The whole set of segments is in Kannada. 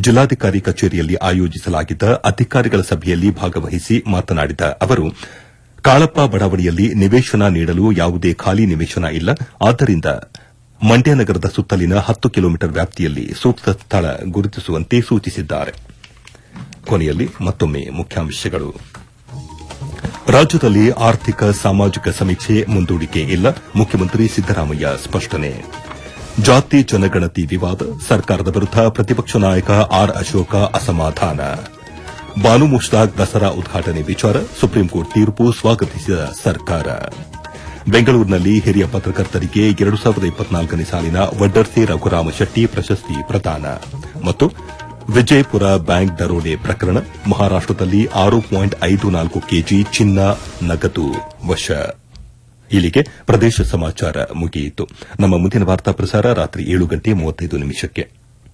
ಜಿಲ್ಲಾಧಿಕಾರಿ ಕಚೇರಿಯಲ್ಲಿ ಆಯೋಜಿಸಲಾಗಿದ್ದ ಅಧಿಕಾರಿಗಳ ಸಭೆಯಲ್ಲಿ ಭಾಗವಹಿಸಿ ಮಾತನಾಡಿದ ಅವರು ಕಾಳಪ್ಪ ಬಡಾವಣೆಯಲ್ಲಿ ನಿವೇಶನ ನೀಡಲು ಯಾವುದೇ ಖಾಲಿ ನಿವೇಶನ ಇಲ್ಲ ಆದ್ದರಿಂದ ಮಂಡ್ಯ ನಗರದ ಸುತ್ತಲಿನ ಹತ್ತು ಕಿಲೋಮೀಟರ್ ವ್ಯಾಪ್ತಿಯಲ್ಲಿ ಸೂಕ್ತ ಸ್ಥಳ ಗುರುತಿಸುವಂತೆ ಸೂಚಿಸಿದ್ದಾರೆ ಕೊನೆಯಲ್ಲಿ ಮತ್ತೊಮ್ಮೆ ಮುಖ್ಯಾಂಶಗಳು ರಾಜ್ಯದಲ್ಲಿ ಆರ್ಥಿಕ ಸಾಮಾಜಿಕ ಸಮೀಕ್ಷೆ ಮುಂದೂಡಿಕೆ ಇಲ್ಲ ಮುಖ್ಯಮಂತ್ರಿ ಸಿದ್ದರಾಮಯ್ಯ ಸ್ಪಷ್ಟನೆ ಜಾತಿ ಜನಗಣತಿ ವಿವಾದ ಸರ್ಕಾರದ ವಿರುದ್ದ ಪ್ರತಿಪಕ್ಷ ನಾಯಕ ಆರ್ ಅಶೋಕ ಅಸಮಾಧಾನ ಬಾನು ಮುಷ್ತಾಕ್ ದಸರಾ ಉದ್ಘಾಟನೆ ವಿಚಾರ ಸುಪ್ರೀಂಕೋರ್ಟ್ ತೀರ್ಪು ಸ್ವಾಗತಿಸಿದ ಸರ್ಕಾರ ಬೆಂಗಳೂರಿನಲ್ಲಿ ಹಿರಿಯ ಪತ್ರಕರ್ತರಿಗೆ ಎರಡು ಸಾವಿರದ ಇಪ್ಪತ್ನಾಲ್ಕನೇ ಸಾಲಿನ ವಡ್ಡರ್ಸೆ ರಘುರಾಮ ಶೆಟ್ಟಿ ಪ್ರಶಸ್ತಿ ಪ್ರದಾನ ಮತ್ತು ವಿಜಯಪುರ ಬ್ಯಾಂಕ್ ದರೋಡೆ ಪ್ರಕರಣ ಮಹಾರಾಷ್ಟದಲ್ಲಿ ಆರು ಪಾಯಿಂಟ್ ಐದು ನಾಲ್ಕು ಕೆಜಿ ಚಿನ್ನ ನಗದು ವಶ ಇಲ್ಲಿಗೆ ಪ್ರದೇಶ ಸಮಾಚಾರ ಮುಗಿಯಿತು ನಮ್ಮ ಮುಂದಿನ ವಾರ್ತಾ ಪ್ರಸಾರ ರಾತ್ರಿ ಏಳು ಗಂಟೆ ಮೂವತ್ತೈದು ನಿಮಿಷಕ್ಕೆ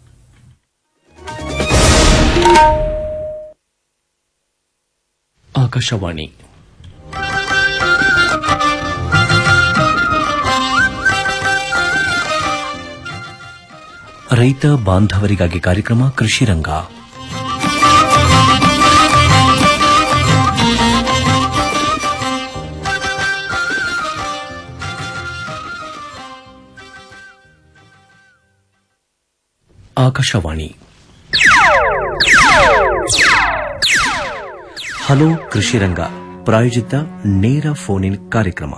ಆಕಾಶವಾಣಿ ರೈತ ಬಾಂಧವರಿಗಾಗಿ ಕಾರ್ಯಕ್ರಮ ಕೃಷಿ ರಂಗ ಆಕಾಶವಾಣಿ ಹಲೋ ಕೃಷಿ ರಂಗ ಪ್ರಾಯೋಜಿತ ನೇರ ಫೋನ್ ಇನ್ ಕಾರ್ಯಕ್ರಮ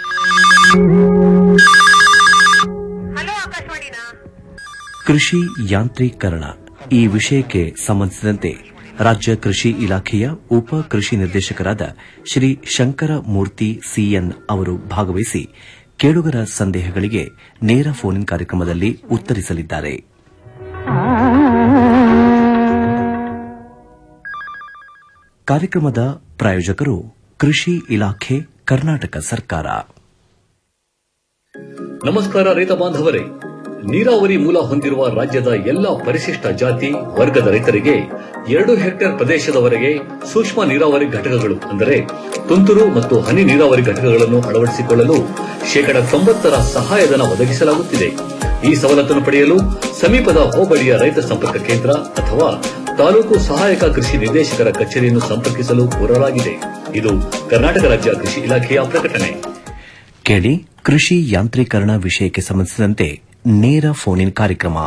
ಕೃಷಿ ಯಾಂತ್ರೀಕರಣ ಈ ವಿಷಯಕ್ಕೆ ಸಂಬಂಧಿಸಿದಂತೆ ರಾಜ್ಯ ಕೃಷಿ ಇಲಾಖೆಯ ಉಪ ಕೃಷಿ ನಿರ್ದೇಶಕರಾದ ಶ್ರೀ ಶಂಕರ ಮೂರ್ತಿ ಸಿಎನ್ ಅವರು ಭಾಗವಹಿಸಿ ಕೇಳುಗರ ಸಂದೇಹಗಳಿಗೆ ನೇರ ಫೋನ್ ಇನ್ ಕಾರ್ಯಕ್ರಮದಲ್ಲಿ ಉತ್ತರಿಸಲಿದ್ದಾರೆ ಕಾರ್ಯಕ್ರಮದ ಪ್ರಾಯೋಜಕರು ಕೃಷಿ ಇಲಾಖೆ ಕರ್ನಾಟಕ ಸರ್ಕಾರ ನಮಸ್ಕಾರ ರೈತ ಬಾಂಧವರೇ ನೀರಾವರಿ ಮೂಲ ಹೊಂದಿರುವ ರಾಜ್ಯದ ಎಲ್ಲ ಪರಿಶಿಷ್ಟ ಜಾತಿ ವರ್ಗದ ರೈತರಿಗೆ ಎರಡು ಹೆಕ್ಟೇರ್ ಪ್ರದೇಶದವರೆಗೆ ಸೂಕ್ಷ್ಮ ನೀರಾವರಿ ಘಟಕಗಳು ಅಂದರೆ ತುಂತುರು ಮತ್ತು ಹನಿ ನೀರಾವರಿ ಘಟಕಗಳನ್ನು ಅಳವಡಿಸಿಕೊಳ್ಳಲು ಶೇಕಡ ತೊಂಬತ್ತರ ಸಹಾಯಧನ ಒದಗಿಸಲಾಗುತ್ತಿದೆ ಈ ಸವಲತ್ತನ್ನು ಪಡೆಯಲು ಸಮೀಪದ ಹೋಬಳಿಯ ರೈತ ಸಂಪರ್ಕ ಕೇಂದ್ರ ಅಥವಾ ತಾಲೂಕು ಸಹಾಯಕ ಕೃಷಿ ನಿರ್ದೇಶಕರ ಕಚೇರಿಯನ್ನು ಸಂಪರ್ಕಿಸಲು ಕೋರಲಾಗಿದೆ ಇದು ಕರ್ನಾಟಕ ರಾಜ್ಯ ಕೃಷಿ ಇಲಾಖೆಯ ಪ್ರಕಟಣೆ ಕೇಳಿ ಕೃಷಿ ಯಾಂತ್ರೀಕರಣ ವಿಷಯಕ್ಕೆ ಸಂಬಂಧಿಸಿದಂತೆ ನೇರ ಫೋನ್ ಇನ್ ಕಾರ್ಯಕ್ರಮ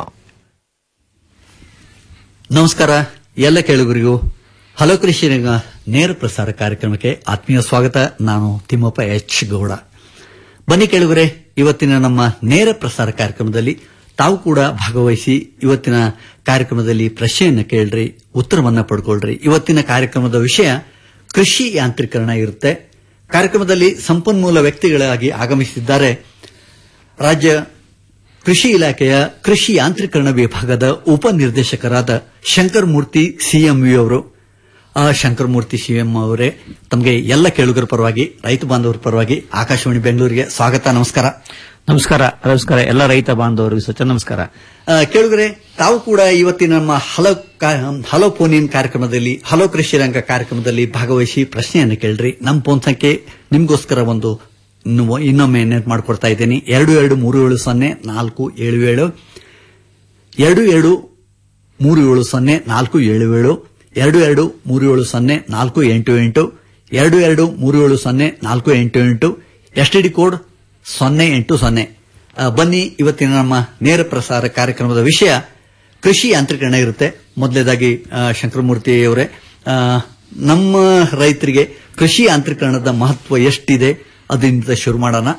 ನಮಸ್ಕಾರ ಎಲ್ಲ ಕೇಳುಗರಿಗೂ ಹಲೋ ಕೃಷಿ ರಂಗ ನೇರ ಪ್ರಸಾರ ಕಾರ್ಯಕ್ರಮಕ್ಕೆ ಆತ್ಮೀಯ ಸ್ವಾಗತ ನಾನು ತಿಮ್ಮಪ್ಪ ಎಚ್ ಗೌಡ ಬನ್ನಿ ಕೇಳುಗರೆ ಇವತ್ತಿನ ನಮ್ಮ ನೇರ ಪ್ರಸಾರ ಕಾರ್ಯಕ್ರಮದಲ್ಲಿ ತಾವು ಕೂಡ ಭಾಗವಹಿಸಿ ಇವತ್ತಿನ ಕಾರ್ಯಕ್ರಮದಲ್ಲಿ ಪ್ರಶ್ನೆಯನ್ನು ಕೇಳ್ರಿ ಉತ್ತರವನ್ನ ಪಡ್ಕೊಳ್ರಿ ಇವತ್ತಿನ ಕಾರ್ಯಕ್ರಮದ ವಿಷಯ ಕೃಷಿ ಯಾಂತ್ರೀಕರಣ ಇರುತ್ತೆ ಕಾರ್ಯಕ್ರಮದಲ್ಲಿ ಸಂಪನ್ಮೂಲ ವ್ಯಕ್ತಿಗಳಾಗಿ ಆಗಮಿಸಿದ್ದಾರೆ ರಾಜ್ಯ ಕೃಷಿ ಇಲಾಖೆಯ ಕೃಷಿ ಯಾಂತ್ರೀಕರಣ ವಿಭಾಗದ ಉಪನಿರ್ದೇಶಕರಾದ ಶಂಕರ್ ಮೂರ್ತಿ ಸಿಎಂವಿ ಅವರು ಆ ಶಂಕರ್ ಮೂರ್ತಿ ಸಿಎಂ ಅವರೇ ತಮಗೆ ಎಲ್ಲ ಕೇಳುಗರ ಪರವಾಗಿ ರೈತ ಬಾಂಧವರ ಪರವಾಗಿ ಆಕಾಶವಾಣಿ ಬೆಂಗಳೂರಿಗೆ ಸ್ವಾಗತ ನಮಸ್ಕಾರ ನಮಸ್ಕಾರ ನಮಸ್ಕಾರ ಎಲ್ಲ ರೈತ ಬಾಂಧವರಿಗೂ ಸ್ವಚ್ಛ ನಮಸ್ಕಾರ ಆ, ಕೇಳುಗರೆ ತಾವು ಕೂಡ ಇವತ್ತಿನ ನಮ್ಮ ಹಲೋ ಕಾ- ಹಲೋ ಫೋನ್ ಇನ್ ಕಾರ್ಯಕ್ರಮದಲ್ಲಿ ಹಲೋ ಕೃಷಿ ರಂಗ ಕಾರ್ಯಕ್ರಮದಲ್ಲಿ ಭಾಗವಹಿಸಿ ಪ್ರಶ್ನೆಯನ್ನು ಕೇಳ್ರಿ ನಮ್ಮ ಫೋನ್ ಸಂಖ್ಯೆ ನಿಮ್ಗೋಸ್ಕರ ಒಂದು ಇನ್ನು- ಇನ್ನೊಮ್ಮೆ ನೆನಪು ಮಾಡ್ಕೊಡ್ತಾ ಇದ್ದೀನಿ ಎರಡು ಎರಡು ಮೂರು ಏಳು ಸೊನ್ನೆ ನಾಲ್ಕು ಏಳು ಏಳು ಎರಡು ಎರಡು ಮೂರು ಏಳು ಸೊನ್ನೆ ನಾಲ್ಕು ಏಳು ಏಳು ಎರಡು ಎರಡು ಮೂರು ಏಳು ಸೊನ್ನೆ ನಾಲ್ಕು ಎಂಟು ಎಂಟು ಎರಡು ಎರಡು ಮೂರು ಏಳು ಸೊನ್ನೆ ನಾಲ್ಕು ಎಂಟು ಎಂಟು ಎಸ್ಟಿಡಿ ಕೋಡ್ ಸೊನ್ನೆ ಎಂಟು ಸೊನ್ನೆ ಆ, ಬನ್ನಿ ಇವತ್ತಿನ ನಮ್ಮ ನೇರ ಪ್ರಸಾರ ಕಾರ್ಯಕ್ರಮದ ವಿಷಯ ಕೃಷಿ ಯಾಂತ್ರೀಕರಣ ಇರುತ್ತೆ ಮೊದಲೇದಾಗಿ ಶಂಕರಮೂರ್ತಿ ಅವರೇ ಆ, ನಮ್ಮ ರೈತರಿಗೆ ಕೃಷಿ ಯಾಂತ್ರೀಕರಣದ ಮಹತ್ವ ಎಷ್ಟಿದೆ ಅದರಿಂದ ಶುರು ಮಾಡೋಣ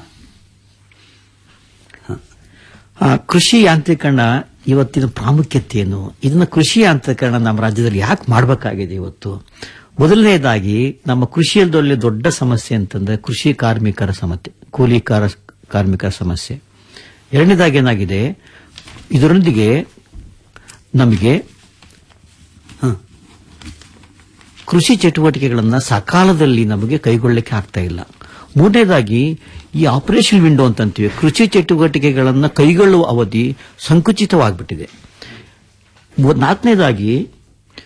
ಆ, ಕೃಷಿ ಯಾಂತ್ರೀಕರಣ ಇವತ್ತಿನ ಪ್ರಾಮುಖ್ಯತೆ ಏನು ಇದನ್ನ ಕೃಷಿ ಯಾಂತ್ರೀಕರಣ ನಮ್ಮ ರಾಜ್ಯದಲ್ಲಿ ಯಾಕೆ ಮಾಡಬೇಕಾಗಿದೆ ಇವತ್ತು ಮೊದಲನೇದಾಗಿ ನಮ್ಮ ಕೃಷಿಯಲ್ಲದಲ್ಲಿ ದೊಡ್ಡ ಸಮಸ್ಯೆ ಅಂತಂದ್ರೆ ಕೃಷಿ ಕಾರ್ಮಿಕರ ಸಮಸ್ಯೆ ಕೂಲಿ ಕಾರ- ಕಾರ್ಮಿಕರ ಸಮಸ್ಯೆ ಎರಡನೇದಾಗಿ ಏನಾಗಿದೆ ಇದರೊಂದಿಗೆ ನಮಗೆ ಹ, ಕೃಷಿ ಚಟುವಟಿಕೆಗಳನ್ನ ಸಕಾಲದಲ್ಲಿ ನಮಗೆ ಕೈಗೊಳ್ಳಲಿಕ್ಕೆ ಆಗ್ತಾ ಇಲ್ಲ ಮೂರನೇದಾಗಿ ಈ ಆಪರೇಷನ್ ವಿಂಡೋ ಅಂತಂತೀವಿ ಕೃಷಿ ಚಟುವಟಿಕೆಗಳನ್ನ ಕೈಗೊಳ್ಳುವ ಅವಧಿ ಸಂಕುಚಿತವಾಗ್ಬಿಟ್ಟಿದೆ ಮೂ- ನಾಲ್ಕನೇದಾಗಿ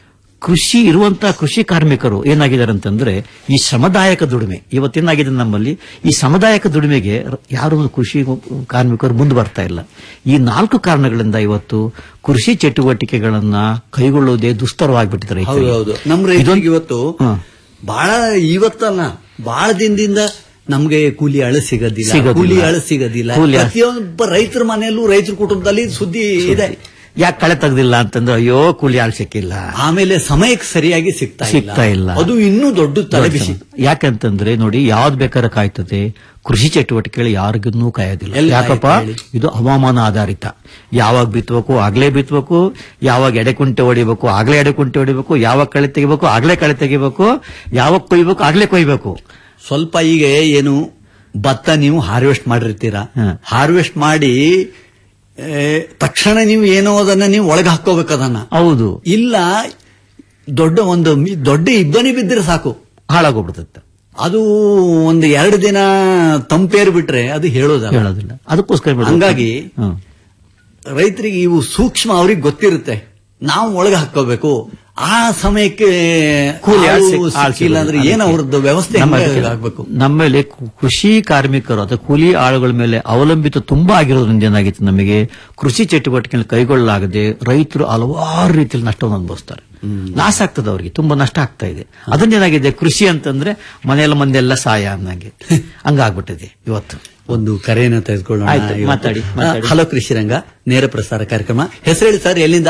ಕೃಷಿ ಇರುವಂತಹ ಕೃಷಿ ಕಾರ್ಮಿಕರು ಏನಾಗಿದ್ದಾರೆ ಅಂತಂದ್ರೆ ಈ ಶ್ರಮದಾಯಕ ದುಡಿಮೆ ಇವತ್ತೇನಾಗಿದೆ ನಮ್ಮಲ್ಲಿ ಈ ಶ್ರಮದಾಯಕ ದುಡಿಮೆಗೆ ರ- ಯಾರು ಒಂದು ಕೃಷಿ ಕಾರ್ಮಿಕರು ಮುಂದೆ ಬರ್ತಾ ಇಲ್ಲ ಈ ನಾಲ್ಕು ಕಾರಣಗಳಿಂದ ಇವತ್ತು ಕೃಷಿ ಚಟುವಟಿಕೆಗಳನ್ನ ಕೈಗೊಳ್ಳುವುದೇ ದುಸ್ತರವಾಗಿಬಿಟ್ಟಿದೆ ಹೌದು ರೈತರಿಗೆ. ಹೌದು ನಮ್ಮ ರೈತರಿಗೆ ಇದೊಂದು- ಇವತ್ತು ಹಾ. ಬಹಳ ಇವತ್ತಲ್ಲ ಬಹಳ ದಿನದಿಂದ ನಮ್ಗೆ ಕೂಲಿ ಅಳ ಸಿಗೋದಿಲ್ಲ ಸಿಗೋದಿಲ್ಲ. ಕೂಲಿ ಅಳ ಸಿಗೋದಿಲ್ಲ ಕೂಲಿ ಆಳು- ಪ್ರತಿಯೊಬ್ಬ ರೈತರ ಮನೆಯಲ್ಲೂ ರೈತರ ಕುಟುಂಬದಲ್ಲಿ ಸುದ್ದಿ ಇದೆ ಯಾಕೆ ಕಳೆ ತೆಗ್ದಿಲ್ಲ ಅಂತಂದ್ರೆ ಅಯ್ಯೋ ಕೂಲಿ ಆಳ್ ಸಿಕ್ಕಿಲ್ಲ ಆಮೇಲೆ ಸಮಯಕ್ಕೆ ಸರಿಯಾಗಿ ಸಿಗ್ತಾ ಸಿಗ್ತಾ ಇಲ್ಲ. ಅದು ಇನ್ನೂ ದೊಡ್ಡ ತಲೆಬಿಸಿ ಯಾಕಂತಂದ್ರೆ ನೋಡಿ ಯಾವ್ದು ಬೇಕಾದ್ರೆ ಕಾಯ್ತದೆ ಕೃಷಿ ಚಟುವಟಿಕೆಗಳು ಯಾರಿಗೂ ಕಾಯೋದಿಲ್ಲ ಎಲ್ಲಿ ಯಾಕಪ್ಪ ಕಾಯುತ್ತೆ ಹೇಳಿ? ಇದು ಹವಾಮಾನ ಆಧಾರಿತ ಯಾವಾಗ ಬಿತ್ತಬೇಕು ಆಗ್ಲೇ ಬಿತ್ತಬೇಕು ಯಾವಾಗ ಎಡೆಕುಂಟೆ ಹೊಡಿಬೇಕು ಆಗ್ಲೇ ಎಡೆಕುಂಟೆ ಹೊಡಿಬೇಕು ಯಾವಾಗ ಕಳೆ ತೆಗಿಬೇಕು ಆಗ್ಲೇ ಕಳೆ ತೆಗಿಬೇಕು ಯಾವಾಗ ಕೊಯ್ಬೇಕು ಆಗ್ಲೇ ಕೊಯ್ಬೇಕು ಸ್ವಲ್ಪ ಈಗ ಏನು ಭತ್ತ ನೀವು ಹಾರ್ವೆಸ್ಟ್ ಮಾಡಿರ್ತೀರಾ ಹ. ಹಾರ್ವೆಸ್ಟ್ ಮಾಡಿ ಏ, ತಕ್ಷಣ ನೀವು ಏನೋ ಅದನ್ನ ನೀವು ಒಳಗೆ ಹಾಕೋಬೇಕು ಅದನ್ನ ಹೌದು ಇಲ್ಲ ದೊಡ್ಡ ಒಂದು ಮಿ- ದೊಡ್ಡ ಇಬ್ಬನಿ ಬಿದ್ದರೆ ಸಾಕು ಹಾಳಾಗೋಗ್ಬಿಡ್ತದೆ ಅದು ಒಂದು ಎರಡು ದಿನ ತಂಪೇರ್ ಬಿಟ್ರೆ ಅದು ಹೇಳೋದಲ್ಲ ಹೇಳೋದಿಲ್ಲ ಅದಕ್ಕೋಸ್ಕರ ಬಿಡೋದು. ಹಂಗಾಗಿ ಹ್ಮ್. ರೈತರಿಗೆ ಇವು ಸೂಕ್ಷ್ಮ ಅವ್ರಿಗೆ ಗೊತ್ತಿರುತ್ತೆ ನಾವು ಒಳಗೆ ಹಾಕೋಬೇಕು ಆ ಸಮಯಕ್ಕೆ ಕೂಲಿ ಆಳ್ ಆಳು ಸಿಕ್- ಆಳ್ ಸಿಕ್ಕಿಲ್ಲ ಅಂದ್ರೆ ಸಿಗೋದಿಲ್ಲ. ಏನು ಅವ್ರದ್ದು ವ್ಯವಸ್ಥೆ ನಮ್ಮ ಹೆಂಗೆ ಆಗ್ಬೇಕು ನಮ್ಮಲ್ಲಿ ಕು- ಕೃಷಿ ಕಾರ್ಮಿಕರು ಅಥವಾ ಕೂಲಿ ಆಳುಗಳ ಮೇಲೆ ಅವಲಂಬಿತ ತುಂಬಾ ಆಗಿರೋದ್ರಿಂದ ಏನಾಗಿತ್ತು ನಮಗೆ ಕೃಷಿ ಚಟುವಟಿಕೆಗಳನ್ನು ಕೈಗೊಳ್ಳಲಾಗದೆ ರೈತರು ಹಲವಾರು ರೀತಿಯಲ್ಲಿ ನಷ್ಟವನ್ನು ಅನುಭವಿಸ್ತಾರೆ ಲಾಸ್ ಆಗ್ತದೆ ಅವರಿಗೆ ತುಂಬಾ ನಷ್ಟ ಆಗ್ತಾ ಇದೆ ಅದನ್ನೇನಾಗಿದೆ ಕೃಷಿ ಅಂತಂದ್ರೆ ಮನೆಯಲ್ಲ ಮಂದೆಲ್ಲ ಸಾಯ ಅನ್ನಂಗೆ ಹಂಗಾಗ್ಬಿಟ್ಟಿದೆ ಇವತ್ತು ಒಂದು ಕರೆಯನ್ನು ತೆಗೆದುಕೊಳ್ಳೋಣ ಆಯ್ತು, ಇವತ್ತು. ಮಾತಾಡಿ, ಮಾತಾಡಿ. ಆ, ಹಲೋ ಕೃಷಿರಂಗ ನೇರ ಪ್ರಸಾರ ಕಾರ್ಯಕ್ರಮ ಹೆಸರು ಹೇಳಿ ಸರ್ ಎಲ್ಲಿಂದ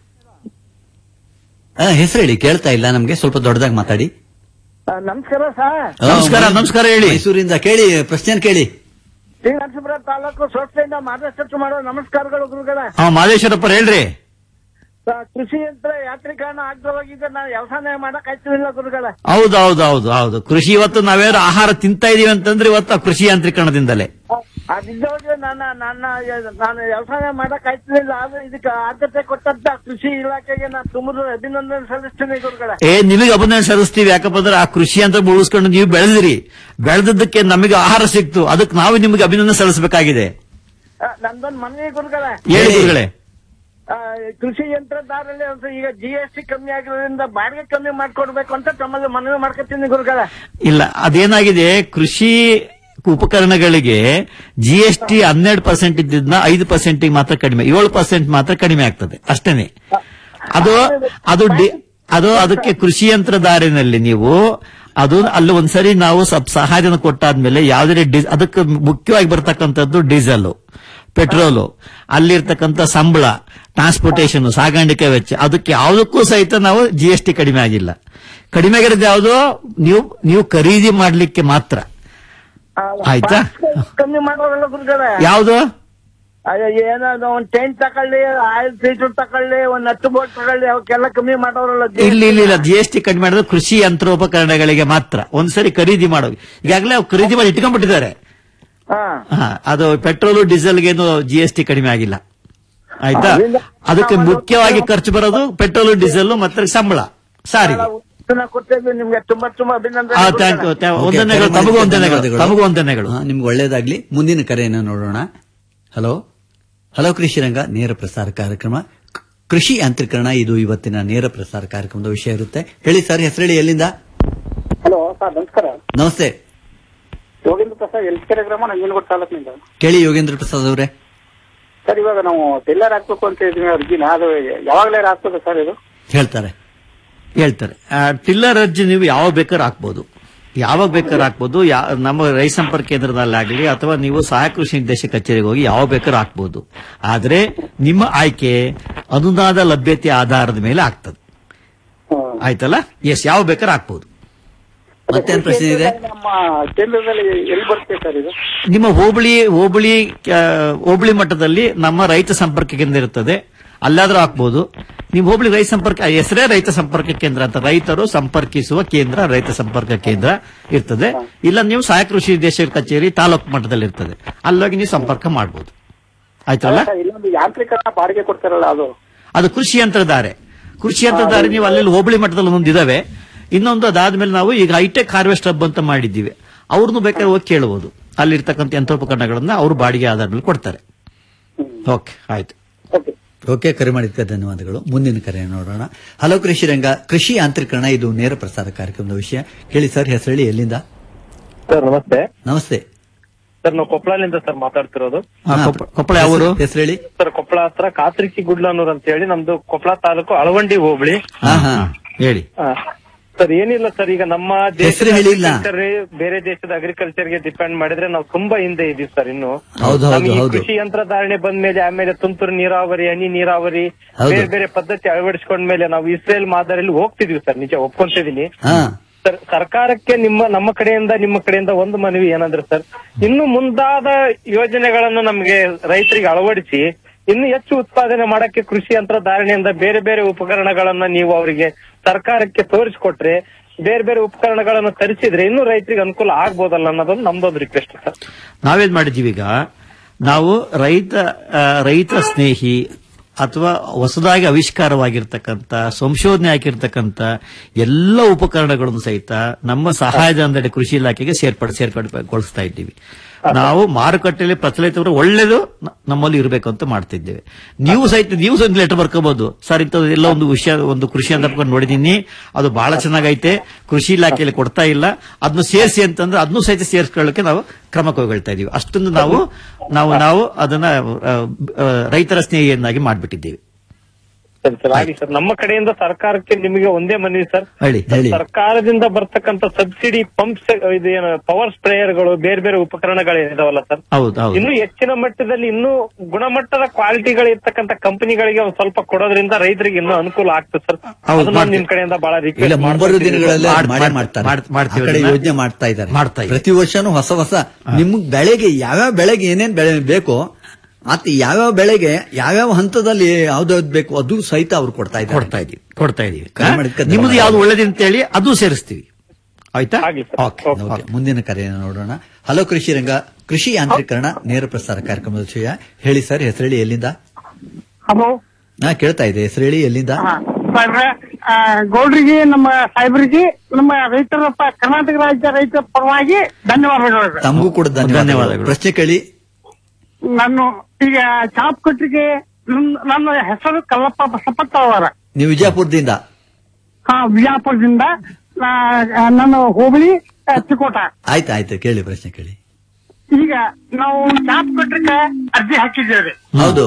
ಹೆಸರು ಹೇಳಿ ಕೇಳ್ತಾ ಇಲ್ಲ ನಮ್ಗೆ ಸ್ವಲ್ಪ ದೊಡ್ಡದಾಗಿ ಮಾತಾಡಿ ಆ, ನಮಸ್ಕಾರ ಸರ್ ಆ, ನಮಸ್ಕಾರ, ಮೈ- ನಮಸ್ಕಾರ ಹೇಳಿ. ಮೈಸೂರಿಂದ ಕೇಳಿ ಪ್ರಶ್ನೆ ಕೇಳಿ ಶ್ರೀ ನರಸೀಪುರ ತಾಲೂಕು ಸ್ವಚ್ಛತೆಯಿಂದ ಮಾರ್ಗದರ್ಶನ ಮಾಡೋ ನಮಸ್ಕಾರಗಳು ಗುರುಗಳ ಹಾ ಮಾದೇಶ್ವರಪ್ಪರ್ ಹೇಳ್ರಿ ಆ, ಕೃಷಿ ಯಂತ್ರ ಯಾಂತ್ರೀಕರಣ ಆಗ್ದವಾಗಿದೆ ನಾವು ವ್ಯವಸಾಯ ಮಾಡಕ್ ಆಯ್ತಿಲ್ಲ ಗುರುಗಳ ಹೌದು ಹೌದು ಹೌದು ಹೌದು ಕೃಷಿ ಇವತ್ತು ನಾವೇನು ಆಹಾರ ತಿಂತಾ ಇದೀವಿ ಅಂತಂದ್ರೆ ಇವತ್ತು ಆ ಕೃಷಿ ಯಾಂತ್ರೀಕರಣದಿಂದಲೇ ಅದಿದ್ದವಾಗ ನನ್ನ ನನ್ನ ನಾನು ವ್ಯವಸಾಯ ಮಾಡಕ್ ಆಯ್ತಿಲ್ಲ ಆದ್ರೆ ಇದಕ್ಕೆ ಆದ್ಯತೆ ಕೊಟ್ಟಂತ ಕೃಷಿ ಇಲಾಖೆಗೆ ನಾನು ತುಂಬ ಅಭಿನಂದನೆ ಸಲ್ಲಿಸ್ತೀನಿ ಗುರುಗಳ ಏ ನಿಮಗೆ ಅಭಿನಂದನೆ ಸಲ್ಲಿಸ್ತೀವಿ ಯಾಕಪ್ಪ ಅಂದ್ರೆ ಆ ಕೃಷಿ ಅಂತ ಉಳಿಸ್ಕೊಂಡು ನೀವು ಬೆಳೆದಿರಿ ಬೆಳೆದದ್ದಕ್ಕೆ ನಮಗೆ ಆಹಾರ ಸಿಕ್ತು ಅದಕ್ಕೆ ನಾವು ನಿಮಗೆ ಅಭಿನಂದನೆ ಸಲ್ಲಿಸಬೇಕಾಗಿದೆ ನಂದೊಂದು ಮನವಿ ಗುರುಗಳ ಹೇಳಿ ಗುರುಗಳೇ ಆ, ಕೃಷಿ ಯಂತ್ರಧಾರಲ್ಲಿ ಒಂದು ಈಗ ಜಿ ಎಸ್ ಟಿ ಕಮ್ಮಿ ಆಗಿರೋದ್ರಿಂದ ಬಾಡಿಗೆ ಕಮ್ಮಿ ಮಾಡ್ಕೊಡ್ಬೇಕು ಅಂತ ತಮ್ಮಲ್ಲಿ ಮನವಿ ಮಾಡ್ಕೊತೀನಿ ಗುರುಗಳ ಇಲ್ಲ ಅದೇನಾಗಿದೆ ಕೃಷಿ ಉಪಕರಣಗಳಿಗೆ ಜಿ ಎಸ್ ಟಿ ಹನ್ನೆರಡು ಪರ್ಸೆಂಟ್ ಇದ್ದಿದ್ನ ಐದು ಪರ್ಸೆಂಟ್ ಮಾತ್ರ ಕಡಿಮೆ ಏಳು ಪರ್ಸೆಂಟ್ ಮಾತ್ರ ಕಡಿಮೆ ಆಗ್ತದೆ ಅಷ್ಟೇನೆ ಅದು ಅದು ಡಿ- ಅದು ಅದಕ್ಕೆ ಕೃಷಿ ಯಂತ್ರಧಾರಿನಲ್ಲಿ ನೀವು ಅದು ಅಲ್ಲಿ ಒಂದ್ಸರಿ ನಾವು ಸ್ವಲ್ಪ ಸಹಾಯಧನ ಕೊಟ್ಟಾದ್ಮೇಲೆ ಯಾವುದೇ ಡಿ ಅದಕ್ಕೆ ಮುಖ್ಯವಾಗಿ ಬರ್ತಕ್ಕಂಥದ್ದು ಡೀಸೆಲ್ ಪೆಟ್ರೋಲು ಅಲ್ಲಿರ್ತಕ್ಕಂಥ ಸಂಬಳ ಟ್ರಾನ್ಸ್ಪೋರ್ಟೇಷನ್ ಸಾಗಾಣಿಕೆ ವೆಚ್ಚ ಅದಕ್ಕೆ ಯಾವುದಕ್ಕೂ ಸಹಿತ ನಾವು ಜಿ ಎಸ್ ಟಿ ಕಡಿಮೆ ಆಗಿಲ್ಲ ಕಡಿಮೆ ಆಗಿರೋದು ಯಾವುದು ನೀವು ನೀವು ಖರೀದಿ ಮಾಡ್ಲಿಕ್ಕೆ ಮಾತ್ರ ಆ, ಆಯ್ತಾ? ಕಮ್ಮಿ ಮಾಡೋರಲ್ಲ ಗುರುಗಳ ಯಾವುದು ಏನೋ ಒಂದ್ ಟೆಂಟ್ ತಕೊಳ್ಳಿ ಆಯಿಲ್ ಫಿಲ್ಟರ್ ತಕೊಳ್ಳಿ ಒಂದ್ ನಟ್ಟು ಬೋಟ್ ತಗೊಳ್ಳಿ ಅವಕ್ಕೆಲ್ಲ ಕಮ್ಮಿ ಮಾಡೋರಲ್ಲ ಇಲ್ಲ ಇಲ್ಲ ಇಲ್ಲ ಜಿ ಎಸ್ ಟಿ ಕಡಿಮೆ ಮಾಡಿದ್ರೆ ಕೃಷಿ ಯಂತ್ರೋಪಕರಣಗಳಿಗೆ ಮಾತ್ರ ಒಂದ್ಸರಿ ಖರೀದಿ ಮಾಡೋ ಈಗಾಗಲೇ ಅವ್ರು ಖರೀದಿ ಮಾಡಿ ಇಟ್ಕೊಂಡ್ಬಿಟ್ಟಿದ್ದಾರೆ ಹಾ ಹಾ, ಅದು ಪೆಟ್ರೋಲು ಡೀಸೆಲ್ಗೇನು ಜಿ ಎಸ್ ಟಿ ಕಡಿಮೆ ಆಗಿಲ್ಲ ಆಯ್ತಾ ಅದಕ್ಕೆ ಮುಖ್ಯವಾಗಿ ಖರ್ಚು ಬರೋದು ಪೆಟ್ರೋಲು ಡೀಸೆಲ್ ಮತ್ತೆ ಸಂಬಳ ಸಾರಿಗೆ ಉತ್ತರ ಕೊಟ್ಟಿದ್ದು ನಿಮ್ಗೆ ತುಂಬಾ ತುಂಬಾ ಅಭಿನಂದನೆ ಆ, ಥ್ಯಾಂಕ್ ಯು ಥ್ಯಾಂಕ್ ಯು. ವಂದನೆಗಳು ಓಕೆ, ತಮಗೂ ಕರೆ ವಂದನೆಗಳು ಮಾಡಿದ್ದಕ್ಕೆ ತಮಗೂ ವಂದನೆಗಳು ಹಾ, ನಿಮ್ಗೆ ಒಳ್ಳೇದಾಗ್ಲಿ ಮುಂದಿನ ಕರೆಯನ್ನು ನೋಡೋಣ ಹಲೋ ಹಲೋ ಕೃಷಿರಂಗ ನೇರ ಪ್ರಸಾರ ಕಾರ್ಯಕ್ರಮ ಕ್- ಕೃಷಿ ಯಾಂತ್ರೀಕರಣ ಇದು ಇವತ್ತಿನ ನೇರ ಪ್ರಸಾರ ಕಾರ್ಯಕ್ರಮದ ವಿಷಯ ಇರುತ್ತೆ ಹೇಳಿ ಸರ್ ಹೆಸರು ಹೇಳಿ ಎಲ್ಲಿಂದ ಹಲೋ ಸರ್ ನಮಸ್ಕಾರ ನಮಸ್ತೆ ಯೋಗೇಂದ್ರ ಪ್ರಸಾದ್ ಎಲ್ಕೆರೆ ಗ್ರಾಮ ನಂಜನಗೂಡು ತಾಲೂಕಿನಿಂದ ಕೇಳಿ ಯೋಗೇಂದ್ರ ಪ್ರಸಾದ್ ಅವರೇ ಸರ್ ಇವಾಗ ನಾವು ಟೆಲ್ಲರ್ ಹಾಕ್ಬೇಕು ಅಂತ ಇದ್ವಿ ಅರ್ಜಿನ ಅದು ಯಾವಾಗಲೇ ಹಾಕ್ಬೇಕು ಸರ್ ಇದು ಹೇಳ್ತಾರೆ ಹೇಳ್ತಾರೆ ಆ, ಟಿಲ್ಲರ್ ಅರ್ಜಿ ನೀವು ಯಾವಾಗ ಬೇಕಾದ್ರೆ ಹಾಕ್ಬೋದು ಯಾವಾಗ ಬೇಕಾದ್ರೆ ಹಾಕ್ಬೋದು ಯಾ- ನಮ್ಮ ರೈತ ಸಂಪರ್ಕ ಕೇಂದ್ರದಲ್ಲಾಗಲಿ ಅಥವಾ ನೀವು ಸಹಾಯಕ ಕೃಷಿ ನಿರ್ದೇಶಕ ಕಚೇರಿಗೆ ಹೋಗಿ ಯಾವಾಗ ಬೇಕಾದ್ರೆ ಹಾಕ್ಬೋದು ಆದ್ರೆ ನಿಮ್ಮ ಆಯ್ಕೆ ಅನುದಾನದ ಲಭ್ಯತೆ ಆಧಾರದ ಮೇಲೆ ಆಗ್ತದೆ ಆಯ್ತಲ್ಲ ಎಸ್ ಯಾವ ಬೇಕಾದ್ರೆ ಹಾಕ್ಬೋದು ಮತ್ತೇನ್ ಪ್ರಶ್ನೆ ಇದೆ ನಮ್ಮ ಕೇಂದ್ರದಲ್ಲಿ ಎಲ್ಲಿ ಬರುತ್ತೆ ಸರ್ ಇದು ನಿಮ್ಮ ಹೋಬಳಿ ಹೋಬಳಿ ಆ, ಹೋಬಳಿ ಮಟ್ಟದಲ್ಲಿ ನಮ್ಮ ರೈತ ಸಂಪರ್ಕ ಕೇಂದ್ರ ಇರ್ತದೆ ಅಲ್ಲಾದ್ರೂ ಹಾಕ್ಬೋದು ನಿಮ್ಮ ಹೋಬಳಿ ರೈತ ಸಂಪರ್ಕ ಹೆಸರೇ ರೈತ ಸಂಪರ್ಕ ಕೇಂದ್ರ ಅಂತ ರೈತರು ಸಂಪರ್ಕಿಸುವ ಕೇಂದ್ರ ರೈತ ಸಂಪರ್ಕ ಕೇಂದ್ರ ಇರ್ತದೆ ಇಲ್ಲ ನೀವು ಸಹಾಯಕ ಕೃಷಿ ನಿರ್ದೇಶಕ ಕಚೇರಿ ತಾಲೂಕು ಮಟ್ಟದಲ್ಲಿ ಇರ್ತದೆ ಅಲ್ಲೋಗಿ ನೀವು ಸಂಪರ್ಕ ಮಾಡಬಹುದು ಆಯ್ತಲ್ಲ ಇಲ್ಲೊಂದು ಯಾಂತ್ರಿಕರಣ ಬಾಡಿಗೆ ಕೊಡ್ತಾರಲ್ಲ ಅದು ಅದು ಕೃಷಿ ಯಂತ್ರಧಾರೆ ಕೃಷಿ ಯಂತ್ರಧಾರೆ ನೀವು ಅಲ್ಲಿ ಹೋಬಳಿ ಮಟ್ಟದಲ್ಲಿ ಒಂದೊಂದು ಇದಾವೆ ಇನ್ನೊಂದು ಅದಾದ್ಮೇಲೆ ನಾವು ಈಗ ಹೈಟೆಕ್ ಹಾರ್ವೆಸ್ಟ್ ಹಬ್ ಅಂತ ಮಾಡಿದ್ದೀವಿ ಅವ್ರನ್ನು ಬೇಕಾದ್ರೆ ಹೋಗಿ ಕೇಳಬಹುದು ಅಲ್ಲಿರ್ತಕ್ಕಂಥ ಯಂತ್ರೋಪಕರಣಗಳನ್ನ ಅವರು ಬಾಡಿಗೆ ಆಧಾರದ ಮೇಲೆ ಕೊಡ್ತಾರೆ ಓಕೆ ಆಯ್ತು ಓಕೆ ಓಕೆ ಕರೆ ಮಾಡಿದ್ದಕ್ಕೆ ಧನ್ಯವಾದಗಳು ಮುಂದಿನ ಕರೆ ನೋಡೋಣ ಹಲೋ ಕೃಷಿ ರಂಗ ಕೃಷಿ ಯಾಂತ್ರೀಕರಣ ಇದು ನೇರ ಪ್ರಸಾರ ಕಾರ್ಯಕ್ರಮದ ವಿಷಯ ಕೇಳಿ ಸರ್ ಹೆಸರಳಿ ಎಲ್ಲಿಂದ ಸರ್ ನಮಸ್ತೆ ನಮಸ್ತೆ ಸರ್ ನಾವು ಕೊಪ್ಪಳದಿಂದ ಸರ್ ಮಾತಾಡ್ತಿರೋದು ಆ, ಕೊಪ್ಪ- ಕೊಪ್ಪಳ ಯಾವ ಊರು ಹೆಸರಳಿ ಸರ್ ಕೊಪ್ಪಳ ಹತ್ರ ಕಾತ್ರಿಕಿ ಗುಡ್ಲನೂರ್ ಅಂತ ಹೇಳಿ ನಮ್ದು ಕೊಪ್ಪಳ ತಾಲೂಕು ಅಳವಂಡಿ ಹೋಬಳಿ ಹಾ ಹಾ ಹೇಳಿ ಆ, ಸರ್ ಏನಿಲ್ಲ ಸರ್ ಈಗ ನಮ್ಮ ಹೆಸ್ರು ಹೇಳಿಲ್ಲ. agriculture ಬೇರೆ ದೇಶದ ಅಗ್ರಿಕಲ್ಚರ್ ಗೆ ಡಿಪೆಂಡ್ ಮಾಡಿದ್ರೆ ನಾವು ತುಂಬಾ ಹಿಂದೆ ಇದೀವಿ ಸರ್ ಇನ್ನು ಹೌದು, ಹೌದು, ನಮ್ಗೆ ಈ ಹೌದು. ಕೃಷಿ ಯಂತ್ರಧಾರಣೆ ಬಂದ್ಮೇಲೆ ಆಮೇಲೆ ತುಂತುರು ನೀರಾವರಿ ಹನಿ ನೀರಾವರಿ ಹೌದು. ಬೇರೆ ಬೇರೆ ಪದ್ಧತಿ ಅಳವಡಿಸ್ಕೊಂಡ್ಮೇಲೆ ನಾವು ಇಸ್ರೇಲ್ ಮಾದರಿಯಲ್ಲಿ ಹೋಗ್ತಿದೀವಿ ಸರ್ ನಿಜ ಒಪ್ಕೊಂತಿದೀನಿ ಹಾ ಸರ್ ಸರ್ಕಾರಕ್ಕೆ ನಿಮ್ಮ ನಮ್ಮ ಕಡೆಯಿಂದ ನಿಮ್ಮ ಕಡೆಯಿಂದ ಒಂದು ಮನವಿ ಏನಂದ್ರೆ ಸರ್ ಇನ್ನು ಮುಂದಾದ ಯೋಜನೆಗಳನ್ನು ನಮಗೆ ರೈತರಿಗೆ ಅಳವಡಿಸಿ ಇನ್ನು ಹೆಚ್ಚು ಉತ್ಪಾದನೆ ಮಾಡಕ್ಕೆ ಕೃಷಿ ಯಂತ್ರಧಾರಣೆಯಿಂದ ಬೇರೆ ಬೇರೆ ಉಪಕರಣಗಳನ್ನ ನೀವು ಅವರಿಗೆ ಸರ್ಕಾರಕ್ಕೆ ತೋರಿಸ್ಕೊಟ್ರೆ ಬೇರೆ ಬೇರೆ ಉಪಕರಣಗಳನ್ನು ತರಿಸಿದ್ರೆ ಇನ್ನೂ ರೈತರಿಗೆ ಅನುಕೂಲ ಆಗ್ಬೋದಲ್ಲ ಅನ್ನೋದೊಂದು ನಮ್ದೊಂದು ರಿಕ್ವೆಸ್ಟ್ ಸರ್ ನಾವೇನ್ ಮಾಡಿದೀವಿ ಈಗ ನಾವು ರೈತ ಆ, ರೈತ ಸ್ನೇಹಿ ಅಥವಾ ಹೊಸದಾಗಿ ಆವಿಷ್ಕಾರವಾಗಿರ್ತಕ್ಕಂಥ ಸಂಶೋಧನೆ ಆಗಿರ್ತಕ್ಕಂಥ ಎಲ್ಲ ಉಪಕರಣಗಳನ್ನು ಸಹಿತ ನಮ್ಮ ಸಹಾಯಧನದಡಿ ಕೃಷಿ ಇಲಾಖೆಗೆ ಸೇರ್ಪಡೆ ಸೇರ್ಪಡೆಗೊಳಿಸ್ತಾ ಇದ್ದೀವಿ ನಾವು ಮಾರುಕಟ್ಟೆಯಲ್ಲಿ ಪ್ರಚಲಿತವರು ಒಳ್ಳೇದು ನ- ನಮ್ಮಲ್ಲಿ ಇರಬೇಕು ಅಂತ ಮಾಡ್ತಿದ್ದೇವೆ ನೀವು ಸಹಿತ ನೀವು ಸಹಿತ ಲೆಟರ್ ಬರ್ಕೋಬಹುದು ಸರ್ ಇಂಥದ್ದು ಎಲ್ಲ ಒಂದು ವಿಷಯ ಒಂದು ಕೃಷಿ ಅಂತ ನೋಡಿದೀನಿ ಅದು ಬಹಳ ಚೆನ್ನಾಗೈತೆ ಕೃಷಿ ಇಲಾಖೆಯಲ್ಲಿ ಕೊಡ್ತಾ ಇಲ್ಲ ಅದನ್ನು ಸೇರಿಸಿ ಅಂತಂದ್ರೆ ಅದನ್ನು ಸಹಿತ ಸೇರಿಸ್ಕೊಳ್ಳಕ್ಕೆ ನಾವು ಕ್ರಮ ಕೈಗೊಳ್ತಾ ಇದೀವಿ ಅಷ್ಟೊಂದು ನಾವು ನಾವು ನಾವು ಅದನ್ನ ಆ, ಆ, ರೈತರ ಸ್ನೇಹಿಯನ್ನಾಗಿ ಮಾಡಿಬಿಟ್ಟಿದ್ದೀವಿ ಸರಿ ಸರ್ ಆಗಿ ಸರ್ ನಮ್ಮ ಕಡೆಯಿಂದ ಸರ್ಕಾರಕ್ಕೆ ನಿಮಗೆ ಒಂದೇ ಮನವಿ ಸರ್ ಹೇಳಿ ಹೇಳಿ ಸರ್ಕಾರದಿಂದ ಬರ್ತಕ್ಕಂಥ ಸಬ್ಸಿಡಿ ಪಂಪ್ಸ್ ಇದೇನು ಪವರ್ ಸ್ಪ್ರೇಯರ್ಗಳು ಬೇರೆ ಬೇರೆ ಉಪಕರಣಗಳು ಇದಾವಲ್ಲ ಸರ್ ಹೌದು ಹೌದು ಇನ್ನು ಹೆಚ್ಚಿನ ಮಟ್ಟದಲ್ಲಿ ಇನ್ನೂ ಗುಣಮಟ್ಟದ ಕ್ವಾಲಿಟಿಗಳು ಇರ್ತಕ್ಕಂಥ ಕಂಪನಿಗಳಿಗೆ ಒಂದ್ ಸ್ವಲ್ಪ ಕೊಡೋದ್ರಿಂದ ರೈತರಿಗೆ ಇನ್ನೂ ಅನುಕೂಲ ಆಗ್ತದೆ ಸರ್ ಹೌದು, ಅದನ್ನ ಮಾಡ್ತೀವಿ. ನಿಮ್ ಕಡೆಯಿಂದ ಬಹಳ ಇಲ್ಲ ರಿಕ್ವೆಸ್ಟ್ ಮುಂಬರುವ ದಿನಗಳಲ್ಲಿ ಮಾಡ್- ಮಾಡೇ ಮಾಡ್- ಮಾಡ್ತಾರೆ ಮಾಡ್- ಮಾಡ್ತೀವಿ ಆ ಕಡೆ ಅದನ್ನ. ಯೋಜನೆ ಮಾಡ್ತಾ ಇದ್ದಾರೆ ಮಾಡ್ತಾ ಇದ್ದಾರೆ. ಪ್ರತಿ ವರ್ಷನೂ ಹೊಸ ಹೊಸ ನಿಮ್ಗ್ ಬೆಳೆಗೆ ಯಾವ್ಯಾವ ಬೆಳೆಗೆ ಏನೇನ್ ಬೆಳೆ ಬೇಕೋ ಅತ್ ಯಾವ್ಯಾವ ಬೆಳೆಗೆ ಯಾವ್ಯಾವ ಹಂತದಲ್ಲಿ ಯಾವ್ದಾವ್ದು ಬೇಕು ಅದು ಸಹಿತ ಅವ್ರು ಕೊಡ್ತಾ ಇದ್ದಾರೆ ಕೊಡ್ತಾ ಇದೀವಿ ಕೊಡ್ತಾ ಇದೀವಿ ಕರೆ ಮಾಡಿದ್ಕೆ ನಿಮ್ದು ಧನ್ಯವಾದ. ಯಾವ್ದು ಒಳ್ಳೇದು ಅಂತ ಹೇಳಿ ಅದು ಸೇರಿಸ್ತೀವಿ ಆಯ್ತಾ ಆಗ್ಲಿ ಸರ್. Okay okay. ಓಕೆ, ಮುಂದಿನ ಕರೆಯನ್ನು ನೋಡೋಣ ಹಲೋ ಕೃಷಿ ರಂಗ ಕೃಷಿ ಯಾಂತ್ರೀಕರಣ ನೇರ ಪ್ರಸಾರ ಕಾರ್ಯಕ್ರಮದ ವಿಷಯ ಹೇಳಿ ಸರ್ ಹೆಸರೇಳಿ ಎಲ್ಲಿಂದ ಹಲೋ ಹಾ ಕೇಳ್ತಾ ಇದೆ ಹೆಸರೇಳಿ ಎಲ್ಲಿಂದ ಸಾಹೇಬ್ರೆ ಆ, ಗೌಡ್ರಿಗೆ ನಮ್ಮ ಸಾಹೇಬ್ರಿಗೆ ನಮ್ಮ ರೈತರ ಪ- ಕರ್ನಾಟಕ ರಾಜ್ಯ ರೈತರ ಪರವಾಗಿ ಧನ್ಯವಾದಗಳು ತಮಗೂ ಕೂಡ ಧನ್ಯವಾದಗಳು ಧನ್ಯವಾದಗಳು. ಪ್ರಶ್ನೆ ಕೇಳಿ ನಾನು ಈಗ ಚಾಪ್ ಕಟ್ಟಿಗೆ ನನ್ನ- ನನ್ನ ಹೆಸರು ಕಲ್ಲಪ್ಪ ಬಸಪ್ಪತ್ತ ಅವರ ನೀವು ವಿಜಯಪುರದಿಂದ ಹಾ ವಿಜಯಪುರದಿಂದ ನಾ- ನನ್ನ ಹೋಬಳಿ ಆ, ಚಿಕ್ಕೋಟ ಆಯ್ತು ಆಯ್ತು ಕೇಳಿ ಪ್ರಶ್ನೆ ಕೇಳಿ ಈಗ ನಾವು ಚಾಪ್ ಕಟ್ಟಿಗೆ ಅರ್ಜಿ ಹಾಕಿದ್ದೇವೆ ಹೌದು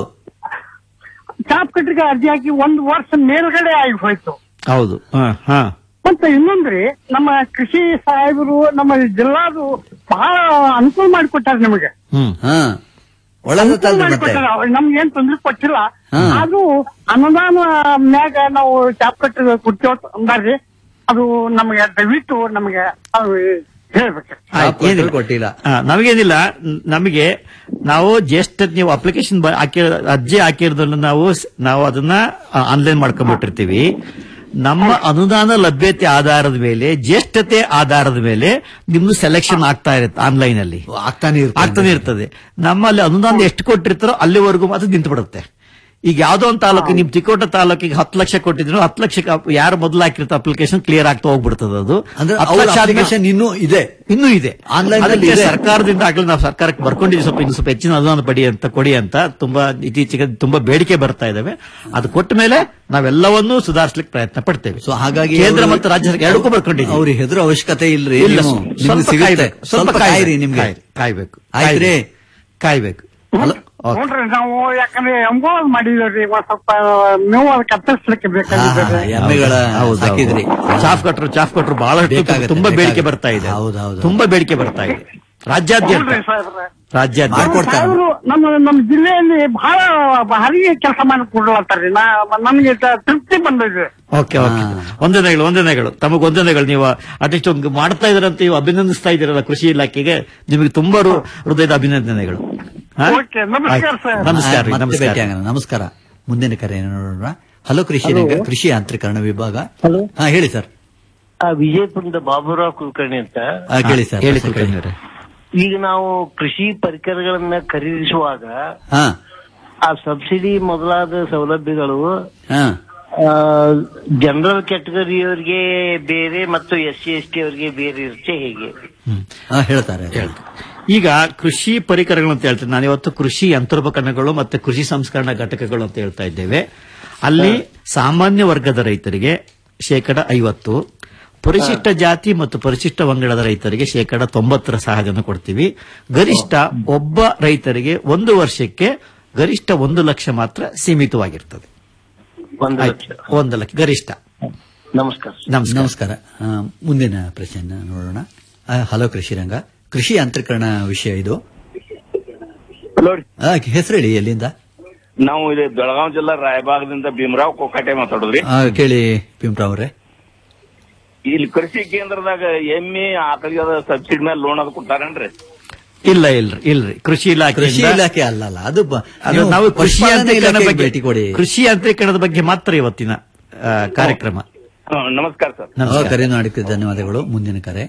ಚಾಪ್ ಕಟ್ಟಿಗೆ ಅರ್ಜಿ ಹಾಕಿ ಒಂದು ವರ್ಷ ಮೇಲ್ಗಡೆ ಆಗಿ ಹೋಯ್ತು ಹೌದು ಹಾ ಹಾ ಮತ್ತೆ ಇನ್ನೊಂದ್ರಿ ನಮ್ಮ ಕೃಷಿ ಸಾಹೇಬರು ನಮ್ಮ ಜಿಲ್ಲಾದು ಬಹಳ ಅನುಕೂಲ ಮಾಡಿಕೊಟ್ಟಾರ ನಮಗೆ ಹ್ಮ್ ಹಾ ಒಳ್ಳೆದಲ್ರಿ ಮತ್ತೆ ಮಾಡಿಕೊಟ್ಟಾರ ನಮ್ಗೆ ಏನ್ ತೊಂದ್ರೆ ಕೊಟ್ಟಿಲ್ಲ ಹಾ. ಆದ್ರೂ ಅನುದಾನ ಮ್ಯಾಗ ನಾವು ಚಾಪ್ ಕಟ್ಟಿ ಕೊಡ್ತೇವ ಅಂದಾರ್ರಿ ಅದು ನಮಗೆ ದಯವಿಟ್ಟು ನಮಗೆ ಅದು ಹೇಳ್ಬೇಕು ಆಯ್ತು, ಕೊಟ್ಟರು ಏನಿಲ್ಲ. ಕೊಟ್ಟಿಲ್ಲ ಆ, ನಮಗೇನಿಲ್ಲ ನ್- ನಮಗೆ ನಾವು ಜಸ್ಟ್ ನೀವು ಅಪ್ಲಿಕೇಶನ್ ಹಾಕಿ ಅರ್ಜಿ ಹಾಕಿರೋದನ್ನ ನಾವು ಸ್- ನಾವು ಅದನ್ನ ಆನ್ಲೈನ್ ಮಾಡ್ಕೊಂಡ್ಬಿಟ್ಟಿರ್ತೀವಿ ನಮ್ಮ ಅನುದಾನ ಲಭ್ಯತೆ ಆಧಾರದ ಮೇಲೆ ಜ್ಯೇಷ್ಠತೆ ಆಧಾರದ ಮೇಲೆ ನಿಮ್ದು ಸೆಲೆಕ್ಷನ್ ಆಗ್ತಾ ಇರುತ್ತೆ ಆನ್ಲೈನ್ ಅಲ್ಲಿ ಆಗ್ತಾನೆ ಇರ್ತದೆ. ಆಗ್ತಾನೆ ಇರ್ತದೆ ನಮ್ಮಲ್ಲಿ ಅನುದಾನ ಎಷ್ಟು ಕೊಟ್ಟಿರ್ತಾರೋ ಅಲ್ಲಿವರೆಗೂ ಮಾತ್ರ ನಿಂತು ಬಿಡುತ್ತೆ ಈಗ ಯಾವ್ದೋ ಒಂದು ತಾಲೂಕು ನಿಮ್ ಚಿಕ್ಕೋಟ ತಾಲೂಕಿಗೆ ಹತ್ತು ಲಕ್ಷ ಕೊಟ್ಟಿದ್ರು ಹತ್ತು ಲಕ್ಷಕ್ಕೆ ಅಪ್- ಯಾರು ಮೊದಲು ಹಾಕಿರ್ತಾರೆ ಅಪ್ಲಿಕೇಶನ್ ಕ್ಲಿಯರ್ ಆಗ್ತಾ ಹೋಗ್ಬಿಡ್ತದೆ ಅದು ಅಂದ್ರೆ ಹತ್ತು ಅವ್ರ ಲಕ್ಷ ಆದ್ಮೇಲೆ- ಅಪ್ಲಿಕೇಶನ್ ಇನ್ನೂ ಇದೆ ಇನ್ನೂ ಇದೆ Online ನಲ್ಲಿ ಅದಕ್ಕೆ ಇದೆ. ಸರ್ಕಾರದಿಂದ ಆಗ್ಲೂ ನಾವು ಸರ್ಕಾರಕ್ಕೆ ಬರ್ಕೊಂಡಿದ್ದೀವಿ ಸ್ವಲ್ಪ ಇನ್ನು ಸ್ವಲ್ಪ ಹೆಚ್ಚಿನ ಅನುದಾನ ಪಡಿ ಅಂತ ಕೊಡಿ ಅಂತ ತುಂಬಾ ಇತ್ತೀಚೆಗೆ ತುಂಬಾ ಬೇಡಿಕೆ ಬರ್ತಾ ಇದಾವೆ ಅದು ಕೊಟ್ಟ ಮೇಲೆ ನಾವೆಲ್ಲವನ್ನೂ ಸುಧಾರಿಸಲಿಕ್ಕೆ ಪ್ರಯತ್ನ ಪಡ್ತೇವೆ ಸೊ ಹಾಗಾಗಿ ಕೇಂದ್ರ ಅವ್ರು- ಮತ್ತು ರಾಜ್ಯ ಸರ್ಕಾರ ಎರಡಕ್ಕೂ ಬರ್ಕೊಂಡಿದ್ದೀವಿ ಅವ್ರಿಗೆ ಹೆದರೋ ಅವಶ್ಯಕತೆ ಇಲ್ರಿ ಇಲ್ಲ, ನೀವು- ಸ್ವಲ್ಪ ನಿಮ್ಗೆ ಸಿಗುತ್ತೆ. ಕಾಯ್ಬೇಕು, ಸ್ವಲ್ಪ ಕಾಯಿರಿ ನಿಮ್ಗೆ ಕಾಯ್ರಿ, ಕಾಯ್ಬೇಕು ಆಯ್ತ್ರಿ ಕಾಯ್ಬೇಕು ಹಲೋ ಓಕೆ. ನೋಡ್ರಿ ನಾವು ಯಾಕಂದ್ರೆ ಎಂಬೋಲ್ ಮಾಡಿದ್ರಿ ಒಂದ್ ಸ್ವಲ್ಪ ಮೇವು ಅದು ಕತ್ತರಿಸ್ಲಿಕ್ಕೆ ಬೇಕಾಗಿದ್ದಾರೆ ಹಾ, ಎಮ್ಮೆಗಳ ಹೌದು, ಹೌದು. ಸಾಕಿದ್ರಿ ಚಾಫ್ ಕಟ್ರು ಚಾಫ್ ಕಟ್ರು ಬಹಳಷ್ಟು ಬೇಕಾಗುತ್ತೆ, ತುಂಬಾ ಬೇಡಿಕೆ ಬೇಕಾಗುತ್ತೆ. ಬರ್ತಾ ಇದೆ ಹೌದು, ಹೌದು. ತುಂಬಾ ಬೇಡಿಕೆ ಬರ್ತಾ ಇದೆ ರಾಜ್ಯಾದ್ಯಂತ ನೋಡ್ರಿ ಸಾಹೇಬ್ರೆ ರಾಜ್ಯಾದ್ಯಂತ ಮಾಡ್ಕೊಡ್ತಾರೆ. ಸಾಹೇಬ್ರು ನಮ್ಮ ನಮ್ಮ ಜಿಲ್ಲೆಯಲ್ಲಿ ಬಹಳ ಭಾರಿ ಕೆಲಸ ಮಾಡಿ ಕೊಡ್ಲತ್ತಾರ್ರಿ ನಾ ನಮಗೆ ತ- ತೃಪ್ತಿ ಬಂದಿದೆ ಓಕೆ ಓಕೆ ವಂದನೆಗಳು ವಂದನೆಗಳು ತಮಗೆ ವಂದನೆಗಳು ನೀವು ಅಟ್ಲೀಸ್ಟ್ ಒಂದು ಮಾಡ್ತಾ ಇದ್ರಂತ ನೀವು ಅಭಿನಂದಿಸ್ತಾ ಇದ್ದೀರಲ್ಲ ಕೃಷಿ ಇಲಾಖೆಗೆ ನಿಮಗೆ ತುಂಬಾ ಹೃ- ಹೃದಯದ ಅಭಿನಂದನೆಗಳು ಹಾ? ಓಕೆ, ನಮಸ್ಕಾರ ಆಯ್ತು. ಸರ್. ನಮಸ್ಕಾರ ರೀ, ಮತ್ತೆ ನಮಸ್ಕಾರ ಭೇಟಿಯಾಗೋಣ. ನಮಸ್ಕಾರ ಮುಂದಿನ ಕರೆಯನ್ನು ನೋಡೋಣ ಹಲೋ ಕೃಷಿ ರಂಗ ಕೃಷಿ ಯಾಂತ್ರೀಕರಣ ವಿಭಾಗ ಹಾ ಹೇಳಿ ಸರ್ ಆ ವಿಜಯಪುರದ ಬಾಬುರಾವ್ ಕುಲಕರ್ಣಿ ಅಂತ ಹಾ, ಕೇಳಿ ಸರ್ ಹೇಳಿ ಪ್ರಶ್ನೆ ಕೇಳಿ. ಕುಲಕರ್ಣಿ ಅವರೇ. ಈಗ ನಾವು ಕೃಷಿ ಪರಿಕರಗಳನ್ನ ಖರೀದಿಸುವಾಗ ಹಾ ಆ ಸಬ್ಸಿಡಿ ಮೊದಲಾದ ಸೌಲಭ್ಯಗಳು ಹಾ ಜನರಲ್ ಕ್ಯಾಟಗರಿಯವರಿಗೆ ಬೇರೆ ಮತ್ತು ಎಸ್ ಸಿ ಎಸ್ ಟಿ ಅವರಿಗೆ ಬೇರೆ ಇರುತ್ತೆ ಹೇಗೆ ಹಾ ಹೇಳ್ತಾರೆ ಈಗ ಕೃಷಿ ಪರಿಕರಗಳು ಅಂತ ಹೇಳ್ತೇನೆ ನಾನು ಇವತ್ತು ಕೃಷಿ ಯಂತ್ರೋಪಕರಣಗಳು ಮತ್ತೆ ಕೃಷಿ ಸಂಸ್ಕರಣಾ ಘಟಕಗಳು ಅಂತ ಹೇಳ್ತಾ ಇದ್ದೇವೆ ಅಲ್ಲಿ ಸಾಮಾನ್ಯ ವರ್ಗದ ರೈತರಿಗೆ ಶೇಕಡ ಐವತ್ತು ಪರಿಶಿಷ್ಟ ಜಾತಿ ಮತ್ತು ಪರಿಶಿಷ್ಟ ಪಂಗಡದ ರೈತರಿಗೆ ಶೇಕಡ ತೊಂಬತ್ತರ ಸಹಾಯಧನ ಕೊಡ್ತೀವಿ ಗರಿಷ್ಠ ಒಬ್ಬ ರೈತರಿಗೆ ಒಂದು ವರ್ಷಕ್ಕೆ ಗರಿಷ್ಠ ಒಂದು ಲಕ್ಷ ಮಾತ್ರ ಸೀಮಿತವಾಗಿರ್ತದೆ ಒಂದು ಆಯ್ತು. ಲಕ್ಷ ಒಂದು ಲಕ್ಷ ಗರಿಷ್ಠ ನಮಸ್ಕಾರ ನಮಸ್ಕಾರ ನಮಸ್ಕಾರ ಆ, ಮುಂದಿನ ಪ್ರಶ್ನೆಯನ್ನ ನೋಡೋಣ ಆ, ಹಲೋ ಕೃಷಿ ರಂಗ ಕೃಷಿ ಯಂತ್ರೀಕರಣ ವಿಷಯ ಇದು ಹಲೋ ಆ, ಹೆಸರು ಹೇಳಿ ಎಲ್ಲಿಂದ ನಾವು ಇಲ್ಲಿ ಬೆಳಗಾವಿ ಜಿಲ್ಲಾ ರಾಯಬಾಗದಿಂದ ಭೀಮರಾವ್ ಕೊಕಾಟೆ ಮಾತಾಡುದ್ರಿ ಆ, ಕೇಳಿ ಭೀಮರಾವ್ ಅವರೇ ಇಲ್ಲಿ ಕೃಷಿ ಕೇಂದ್ರದಾಗ ಎಮ್ಮಿ ಆಕಳಿಗೆ ಸಬ್ಸಿಡಿ ಮೇಲೆ ಲೋನ್ ಅದು ಕೊಟ್ಟಾರೇನ್ರಿ ಇಲ್ಲ ಇಲ್ರಿ ಇಲ್ರಿ ಕೃಷಿ ಇಲಾಖೆ ಕೃಷಿ ಇಲಾಖೆ ಅಲ್ಲಲ್ಲ ಅದು ಬ- ಅದು ನೀವು ನಾವು ಕೃಷಿ ಪಶುಪಾಲನಾ ಯಂತ್ರೀಕರಣ ಇಲಾಖೆಗೆ ಬಗ್ಗೆ ಭೇಟಿ ಕೊಡಿ ಕೃಷಿ ಯಂತ್ರೀಕರಣದ ಬಗ್ಗೆ ಮಾತ್ರ ಇವತ್ತಿನ ಆ, ಕಾರ್ಯಕ್ರಮ ಹಾ, ನಮಸ್ಕಾರ ಸರ್ ಆ, ನಮಸ್ಕಾರ. ಕರೆ ಮಾಡಿದ್ದಕ್ಕೆ ಧನ್ಯವಾದಗಳು ಮುಂದಿನ ಕರೆ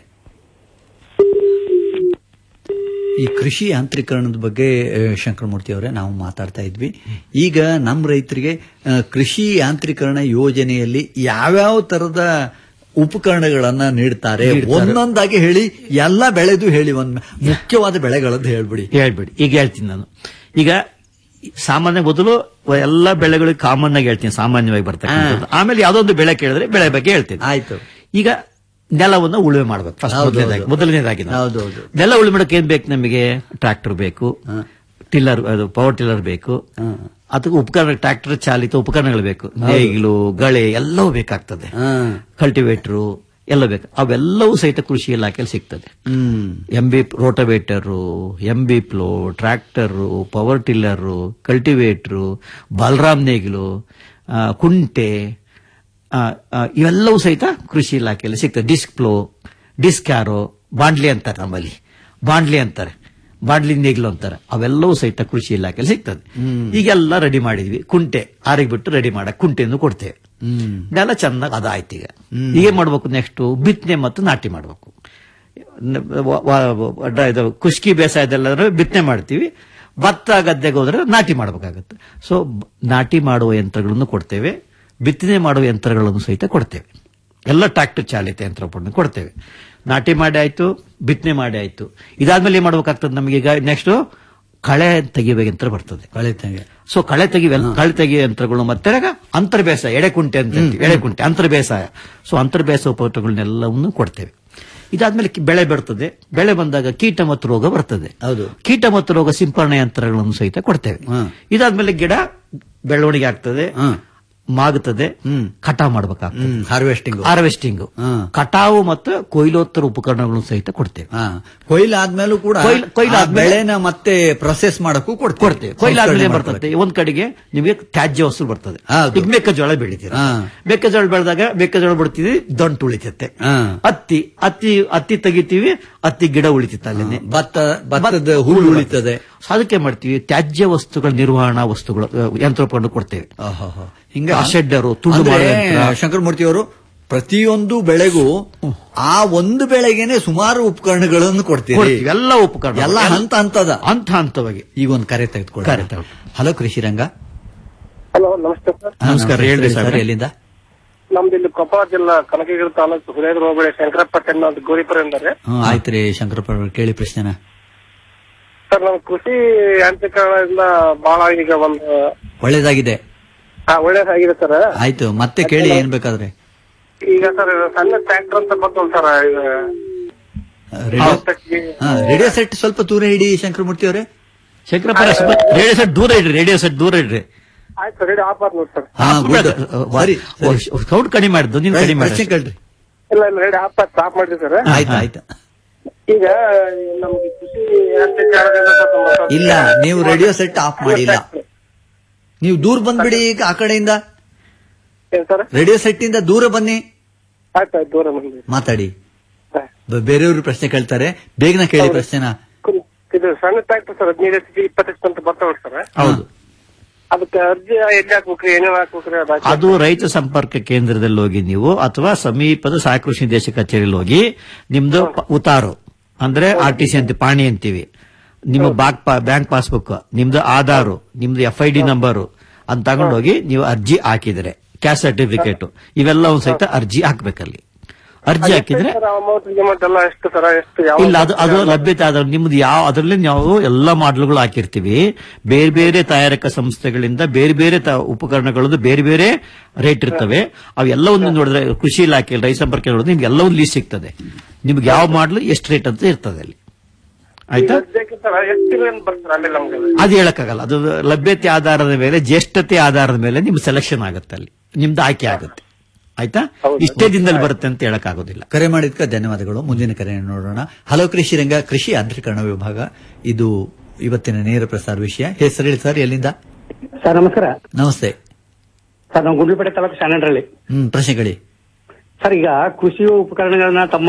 ಈ ಕೃಷಿ ಯಾಂತ್ರೀಕರಣದ ಬಗ್ಗೆ ಆ, ಶಂಕರಮೂರ್ತಿ ಅವರೇ ನಾವು ಮಾತಾಡ್ತಾ ಇದ್ವಿ ಈಗ ನಮ್ಮ ರೈತರಿಗೆ ಆ, ಕೃಷಿ ಯಾಂತ್ರೀಕರಣ ಯೋಜನೆಯಲ್ಲಿ ಯಾವ್ಯಾವ ತರದ ಉಪಕರಣಗಳನ್ನ ನೀಡ್ತಾರೆ ಒಂದೊಂದಾಗಿ ಹೇಳಿ ಎಲ್ಲ ಬೆಳೆದು ಹೇಳಿ ಒಂದ್ ಮುಖ್ಯವಾದ ಬೆಳೆಗಳದ್ದು ಹೇಳ್ಬಿಡಿ ಹೇಳ್ಬೇಡಿ ಈಗ ಹೇಳ್ತೀನಿ ನಾನು ಈಗ ಸಾಮಾನ್ಯ ಮೊದಲು ಎಲ್ಲ ಬೆಳೆಗಳಿಗೆ ಕಾಮನ್ ಆಗಿ ಹೇಳ್ತೀನಿ ಸಾಮಾನ್ಯವಾಗಿ ಬರ್ತಕ್ಕಂಥದ್ದು ಆಮೇಲೆ ಯಾವ್ದೋ ಒಂದು ಬೆಳೆ ಕೇಳಿದ್ರೆ ಬೆಳೆ ಬಗ್ಗೆ ಹೇಳ್ತೀನಿ ಆಯ್ತು ಈಗ ನೆಲವನ್ನು ಉಳುಮೆ ಮಾಡ್ಬೇಕು ಫಸ್ಟ್ ಹೌದು, ಮೊದಲನೇದಾಗಿ ಹೌದು. ಮೊದಲನೇದಾಗಿ ನಾವು. ಹೌದು, ಹೌದು. ನೆಲ ಉಳುಮೆ ಮಾಡಕ್ಕೆ ಏನ್ ಬೇಕು ನಮಗೆ ಟ್ರಾಕ್ಟರ್ ಬೇಕು ಟಿಲ್ಲರ್ ಅದು ಪವರ್ ಟಿಲ್ಲರ್ ಬೇಕು ಅದಕ್ಕೆ ಉಪಕರಣ ಟ್ರಾಕ್ಟರ್ ಚಾಲಿತ ಉಪಕರಣಗಳು ಬೇಕು ನೇಗಿಲು ಗಳೆ ಎಲ್ಲವೂ ಬೇಕಾಗ್ತದೆ ಕಲ್ಟಿವೇಟರ್ ಎಲ್ಲ ಬೇಕು ಅವೆಲ್ಲವೂ ಸಹಿತ ಕೃಷಿ ಇಲಾಖೆಯಲ್ಲಿ ಸಿಗ್ತದೆ ಹ್ಮ್ M B rotavator M B plough tractor power tiller cultivator Balram ನೇಗಿಲು ಆ, ಕುಂಟೆ ಆ, ಆ, ಇವೆಲ್ಲವೂ ಸಹಿತ ಕೃಷಿ ಇಲಾಖೆಯಲ್ಲಿ ಸಿಗ್ತದೆ ಡಿಸ್ಕ್ ಪ್ಲೋ ಡಿಸ್ಕ್ ಯಾರೋ ಬಾಂಡ್ಲಿ ಅಂತಾರೆ ನಮ್ಮಲ್ಲಿ ಬಾಂಡ್ಲಿ ಅಂತಾರೆ ಬಾಂಡ್ಲಿ ನೇಗಿಲು ಅಂತಾರೆ ಅವೆಲ್ಲವೂ ಸಹಿತ ಕೃಷಿ ಇಲಾಖೆಯಲ್ಲಿ ಸಿಗ್ತದೆ ಈಗೆಲ್ಲ ರೆಡಿ ಮಾಡಿದ್ವಿ ಕುಂಟೆ ಆರಿಗೆ ಬಿಟ್ಟು ರೆಡಿ ಮಾಡಕ್ ಕುಂಟೆಯನ್ನು ಕೊಡ್ತೇವೆ ನೆಲ ಚೆನ್ನಾಗಿ ಅದಾಯ್ತು ಈಗ ಈಗ ಏನ್ ಮಾಡ್ಬೇಕು ನೆಕ್ಸ್ಟ್ ಬಿತ್ತನೆ ಮತ್ತು ನಾಟಿ ಮಾಡ್ಬೇಕು ನ- ವ- ವ- ವ- ಇದು ಕುಷ್ಕಿ ಬೇಸಾಯದಲ್ಲಾದ್ರೆ ಬಿತ್ತನೆ ಮಾಡ್ತೀವಿ ಭತ್ತ ಗದ್ದೆಗೆ ಹೋದ್ರೆ ನಾಟಿ ಮಾಡಬೇಕಾಗತ್ತೆ ಸೊ ಬ- ನಾಟಿ ಮಾಡುವ ಯಂತ್ರಗಳನ್ನು ಕೊಡ್ತೇವೆ ಬಿತ್ತನೆ ಮಾಡುವ ಯಂತ್ರಗಳನ್ನು ಸಹಿತ ಕೊಡ್ತೇವೆ ಎಲ್ಲ ಟ್ರಾಕ್ಟರ್ ಚಾಲಿತ ಯಂತ್ರ ಕೊಡ್ತೇವೆ ನಾಟಿ ಮಾಡಿ ಆಯ್ತು ಬಿತ್ತನೆ ಮಾಡಿ ಆಯ್ತು ಇದಾದ್ಮೇಲೆ ಏನ್ ಮಾಡ್ಬೇಕಾಗ್ತದೆ ನಮಗೆ ಈಗ ನೆಕ್ಸ್ಟ್ ಕಳೆ ತೆಗೆಯುವ ಯಂತ್ರ ಬರ್ತದೆ ಕಳೆ ತೆಗೆ ಸೊ ಕಳೆ ತೆಗಿವೆ ಕಳೆ ತೆಗೆಯುವ ಯಂತ್ರಗಳು ಮತ್ತೆ ಆಗ ಅಂತರ ಬೇಸಾಯ ಎಡೆಕುಂಟೆ ಅಂತ ಹೇಳ್ತೀವಿ ಎಡೆಕುಂಟೆ ಅಂತರ ಬೇಸಾಯ ಸೊ ಅಂತರ ಬೇಸಾಯ ಉಪಕರಣಗಳನ್ನೆಲ್ಲವನ್ನು ಕೊಡ್ತೇವೆ ಇದಾದ್ಮೇಲೆ ಕಿ- ಬೆಳೆ ಬರ್ತದೆ ಬೆಳೆ ಬಂದಾಗ ಕೀಟ ಮತ್ತು ರೋಗ ಬರ್ತದೆ ಹೌದು ಕೀಟ ಮತ್ತು ರೋಗ ಸಿಂಪರಣೆ ಯಂತ್ರಗಳನ್ನು ಸಹಿತ ಕೊಡ್ತೇವೆ ಇದಾದ್ಮೇಲೆ ಗಿಡ ಬೆಳವಣಿಗೆ ಆಗ್ತದೆ ಮಾಗುತ್ತದೆ ಕಟಾವ್ ಮಾಡಬೇಕಾಗ್ತದೆ ಹಾರ್ವೆಸ್ಟಿಂಗ್ ಹಾರ್ವೆಸ್ಟಿಂಗ್ ಕಟಾವು ಮತ್ತು ಕೊಯ್ಲೋತ್ತರ ಉಪಕರಣಗಳನ್ನು ಸಹಿತ ಕೊಡ್ತೇವೆ ಕೊಯ್ಲು ಆದ್ಮೇಲೂ ಕೂಡ ಕೊಯ್ಲು- ಕೊಯ್ಲು ಆ ಆದ್ಮೇಲೆ- ಬೆಳೆನ ಮತ್ತೆ ಪ್ರೊಸೆಸ್ ಮಾಡಕ್ಕೂ ಕೊಡ್ತೇವೆ ಕೊಡ್ತೇವೆ ಕೊಯ್ಲಾದ್ಮೇಲೆ ಏನ್ ಸಂಸ್ಕರಣೆ ಬರ್ತದೆ ಒಂದ್ ಕಡೆಗೆ ನಿಮಗೆ ತ್ಯಾಜ್ಯ ವಸ್ತು ಬರ್ತದೆ ಹೌದು. ಈಗ ಮೆಕ್ಕೆಜೋಳ ಬೆಳಿತೀರ ಹಾ. ಮೆಕ್ಕೆಜೋಳ ಬೆಳೆದಾಗ ಮೆಕ್ಕೆಜೋಳ ಬಿಡ್ತೀವಿ ದಂಟು ಉಳಿತೈತೆ ಹಾ. ಹತ್ತಿ ಹತ್ತಿ ಹತ್ತಿ ತೆಗಿತೀವಿ ಹತ್ತಿ ಗಿಡ ಉಳಿತೈತೆ ಅಲ್ಲೇನೆ ಭತ್ತ ಭತ್ತದ ಹುಲ್ಲು ಉಳಿತದೆ ಸೊ ಅದಕ್ಕೆ ಮಾಡ್ತೀವಿ ತ್ಯಾಜ್ಯ ವಸ್ತುಗಳ ನಿರ್ವಹಣಾ ವಸ್ತುಗಳು ಅಹ್, ಯಂತ್ರೋಪಕರಣ ಕೊಡ್ತೇವೆ ಹಿಂಗ ಶೆಡ್ಡರು ತುಂಡು ಅಂದ್ರೆ ಮಾಡೋ ಯಂತ್ರ. ಶಂಕರಮೂರ್ತಿ ಅವರು ಪ್ರತಿಯೊಂದು ಬೆಳೆಗೂ ಆ ಒಂದು ಬೆಳೆಗೇನೆ ಸುಮಾರು ಉಪಕರಣಗಳನ್ನು ಕೊಡ್ತೀರಿ ಕೊಡ್ತೀವಿ, ಎಲ್ಲ ಉಪಕರಣ ಎಲ್ಲ ಹಂತ ಹಂತದ ಹಂತ ಹಂತವಾಗಿ ಈಗ ಒಂದು ಕರೆ ತೆಗೆದುಕೊಳ್ಳಿ ಕರೆ ತಗೊಳ್ಳಿ. ಹಲೋ ಕೃಷಿ ರಂಗ ಹಲೋ ನಮಸ್ತೆ ಸರ್ ಹಾ, ನಮಸ್ಕಾರ, ನಮಸ್ತೆ ಹೇಳ್ರಿ ಸರ್ ಸಾಹೇಬ್ರೆ. ಎಲ್ಲಿಂದ ನಮ್ದು ಇಲ್ಲಿ ಕೊಪ್ಪಳ ಜಿಲ್ಲಾ ಕನಕಗಿರಿ ತಾಲೂಕು ಹುಲಿಯಾದ್ರ ಹೋಬಳಿ ಶಂಕರಪಟ್ಟಣ ಅಂತ ಗೋರಿಪುರ ಎಂದರೆ ಹ್ಮ್ ಆಯ್ತು ರೀ ಶಂಕರಪ್ಪ ಅವ್ರು ಕೇಳಿ ಪ್ರಶ್ನೆನ ಸರ್ ನಮ್ಮ ಕೃಷಿ ಯಾಂತ್ರೀಕರಣದಿಂದ ಬಹಳ ಈಗ ಒಂದು ಒಳ್ಳೇದಾಗಿದೆ ಆ, ಒಳ್ಳೇದಾಗಿದೆ ಸರ್ ಆಯ್ತು ಮತ್ತೆ ಕೇಳಿ ಏನ್ ಬೇಕಾದ್ರೆ ಈಗ ಸರ್ ಸಣ್ಣ ಟ್ರ್ಯಾಕ್ಟರ್ ಅಂತ ಬರ್ತಲ್ಲ ಸರ್ ಈಗ ಹಾ, ರೇಡಿಯೋ ಸೆಟ್ ಸ್ವಲ್ಪ ದೂರ ಇಡಿ ಶಂಕರಮೂರ್ತಿ ಅವರೇ ಶಂಕರಪ್ಪ ರೇಡಿಯೋ ಸೆಟ್ ದೂರ ಇಡ್ರಿ ರೇಡಿಯೋ ಸೆಟ್ ದೂರ ಇಡ್ರಿ ಆಯ್ತು ಸರ್ ರೇಡಿಯೋ ಆಫ್ ಆದ್ ನೋಡಿ ಸರ್ ಹಾ good. ಸರಿ ಸೌಂಡ್ ಕಡಿಮೆ ಮಾಡಿದ್ದು ನೀನು ಕಡಿಮೆ ಪ್ರಶ್ನೆ ಮಾಡಿ ಕೇಳ್ರಿ ಇಲ್ಲ ಇಲ್ಲ ರೇಡಿಯೋ ಆಫ್ ಆದ್ ಸ್ಟಾಪ್ ಮಾಡಿದ್ವಿ ಸರ್ ಆಯ್ತು ಆಯ್ತು ಈಗ ನಮ್ಗೆ ಕೃಷಿ ಯಾಂತ್ರೀಕರಣದಿಂದ ಸರ್ ನಮ್ಮ- ಇಲ್ಲ ನೀವು ರೇಡಿಯೋ ಸೆಟ್ ಆಫ್ ಮಾಡಿಲ್ಲ ನೀವು ದೂರ ಬಂದ್ಬಿಡಿ ಈಗ ಆ ಕಡೆಯಿಂದ ಏನ್ ಸರ್ ರೇಡಿಯೋ ಸೆಟ್ ಇಂದ ದೂರ ಬನ್ನಿ ಆಯ್ತು ಆಯ್ತು ದೂರ ಬಂದ್ವಿ ಮಾತಾಡಿ ಬ- ಬೇರೆಯವರು ಪ್ರಶ್ನೆ ಕೇಳ್ತಾರೆ ಬೇಗನೆ ಕೇಳಿ ಪ್ರಶ್ನೆನ ಇದು ಸಣ್ಣ ಟ್ರ್ಯಾಕ್ಟರ್ ಸರ್ ಹದಿನೈದು ಎಚ್ ಪಿ ಇಪ್ಪತ್ತು ಎಚ್ ಅಂತ ಬರ್ತಾವಲ್ಲ ಸರ್ ಹೌದು ಅದಕ್ಕೆ ಅರ್ಜಿ ಎಲ್ಲಿ ಹಾಕ್ಬೇಕ್ರಿ ಏನೇನ್ ಹಾಕ್ಬೇಕ್ರಿ ಅದು ಹಾಕಿ- ಅದು ರೈತ ಸಂಪರ್ಕ ಕೇಂದ್ರದಲ್ಲಿ ಹೋಗಿ ನೀವು ಅಥವಾ ಸಮೀಪದ ಸಹಾಯಕ ಕೃಷಿ ನಿರ್ದೇಶಕ ಕಚೇರಿಯಲ್ಲಿ ಹೋಗಿ ನಿಮ್ದು ಪ- ಉತಾರು ಅಂದ್ರೆ ಆರ್ ಟಿ ಸಿ ಅಂತ ಪಾಣಿ ಅಂತೀವಿ ನಿಮ್ಮ ಬಾಕ್ ಬ್ಯಾಂಕ್ ಪಾಸ್ಬುಕ್ ನಿಮ್ದು ಆಧಾರು ನಿಮ್ದು ಎಫ್ ಐ ಡಿ ನಂಬರು ಅಂತ ತಗೊಂಡೋಗಿ ನೀವು ಅರ್ಜಿ ಹಾಕಿದ್ರೆ ಕ್ಯಾಸ್ಟ್ ಸರ್ಟಿಫಿಕೇಟ್ ಇವೆಲ್ಲವೂ ಸಹಿತ ಅರ್ಜಿ ಹಾಕ್ಬೇಕಲ್ಲಿ ಅರ್ಜಿ ಹಾಕಿದ್ರೆ ಅಮೌಂಟ್ ಗಿಮೌಂಟ್ ಎಲ್ಲ ಎಷ್ಟು ತರ ಎಷ್ಟು ಯಾವ ಇಲ್ಲ ಅದು ಅದು ಲಭ್ಯತೆ ಆದ ನಿಮ್ದು ಯಾವ ಅದರಲ್ಲಿ ನಾವು ಎಲ್ಲಾ ಮಾಡಲ್ಗಳು ಹಾಕಿರ್ತೀವಿ ಬೇರೆ ಬೇರೆ ತಯಾರಕ ಸಂಸ್ಥೆಗಳಿಂದ ಬೇರೆ ಬೇರೆ ತ- ಉಪಕರಣಗಳದ್ದು ಬೇರೆ ಬೇರೆ ರೇಟ್ ಇರ್ತವೆ ಅವೆಲ್ಲವನ್ನು ನೋಡಿದ್ರೆ ಕೃಷಿ ಇಲಾಖೆ ರೈತ ಸಂಪರ್ಕ ನೋಡಿದ್ರೆ ನಿಮ್ಗೆ ಎಲ್ಲ ಒಂದು ಲೀಸ್ಟ್ ಸಿಗ್ತದೆ ನಿಮ್ಗೆ ಯಾವ ಮಾಡಲು ಎಷ್ಟು ರೇಟ್ ಅಂತ ಇರ್ತದೆ ಅಲ್ಲಿ ಆಯ್ತಾ ಎಷ್ಟು ಬರ್ತಾರೆ ಆಮೇಲೆ ನಮ್ಗೆ ಅದು ಹೇಳಕ್ಕಾಗಲ್ಲ ಅದು ಲಭ್ಯತೆ ಆಧಾರದ ಮೇಲೆ ಜ್ಯೇಷ್ಠತೆ ಆಧಾರದ ಮೇಲೆ ನಿಮ್ ಸೆಲೆಕ್ಷನ್ ಆಗುತ್ತೆ ಅಲ್ಲಿ ನಿಮ್ದು ಆಯ್ಕೆ ಆಗುತ್ತೆ ಆಯ್ತಾ ಇಷ್ಟೇ ದಿನದಲ್ಲಿ ಬರುತ್ತೆ ಅಂತ ಹೇಳಕ್ಕಾಗೋದಿಲ್ಲ ಕರೆ ಮಾಡಿದ್ಕ ಧನ್ಯವಾದಗಳು ಮುಂದಿನ ಕರೆಯನ್ನು ನೋಡೋಣ ಹಲೋ ಕೃಷಿ ರಂಗ ಕೃಷಿ ಯಾಂತ್ರೀಕರಣ ವಿಭಾಗ ಇದು ಇವತ್ತಿನ ನೇರ ಪ್ರಸಾರ ವಿಷಯ ಹೆಸರು ಹೇಳಿ ಸರ್ ಎಲ್ಲಿಂದ ಸರ್ ನಮಸ್ಕಾರ ನಮಸ್ತೆ ಸರ್ ನಾವು ಗುಂಡ್ಲುಪೇಟೆ ತಾಲೂಕು ಶಾನಹಳ್ಳಿ ಹ್ಮ್ ಪ್ರಶ್ನೆಗಳಿ ಸರ್ ಈಗ ಕೃಷಿ ಉಪಕರಣಗಳನ್ನ ತಮ್ಮ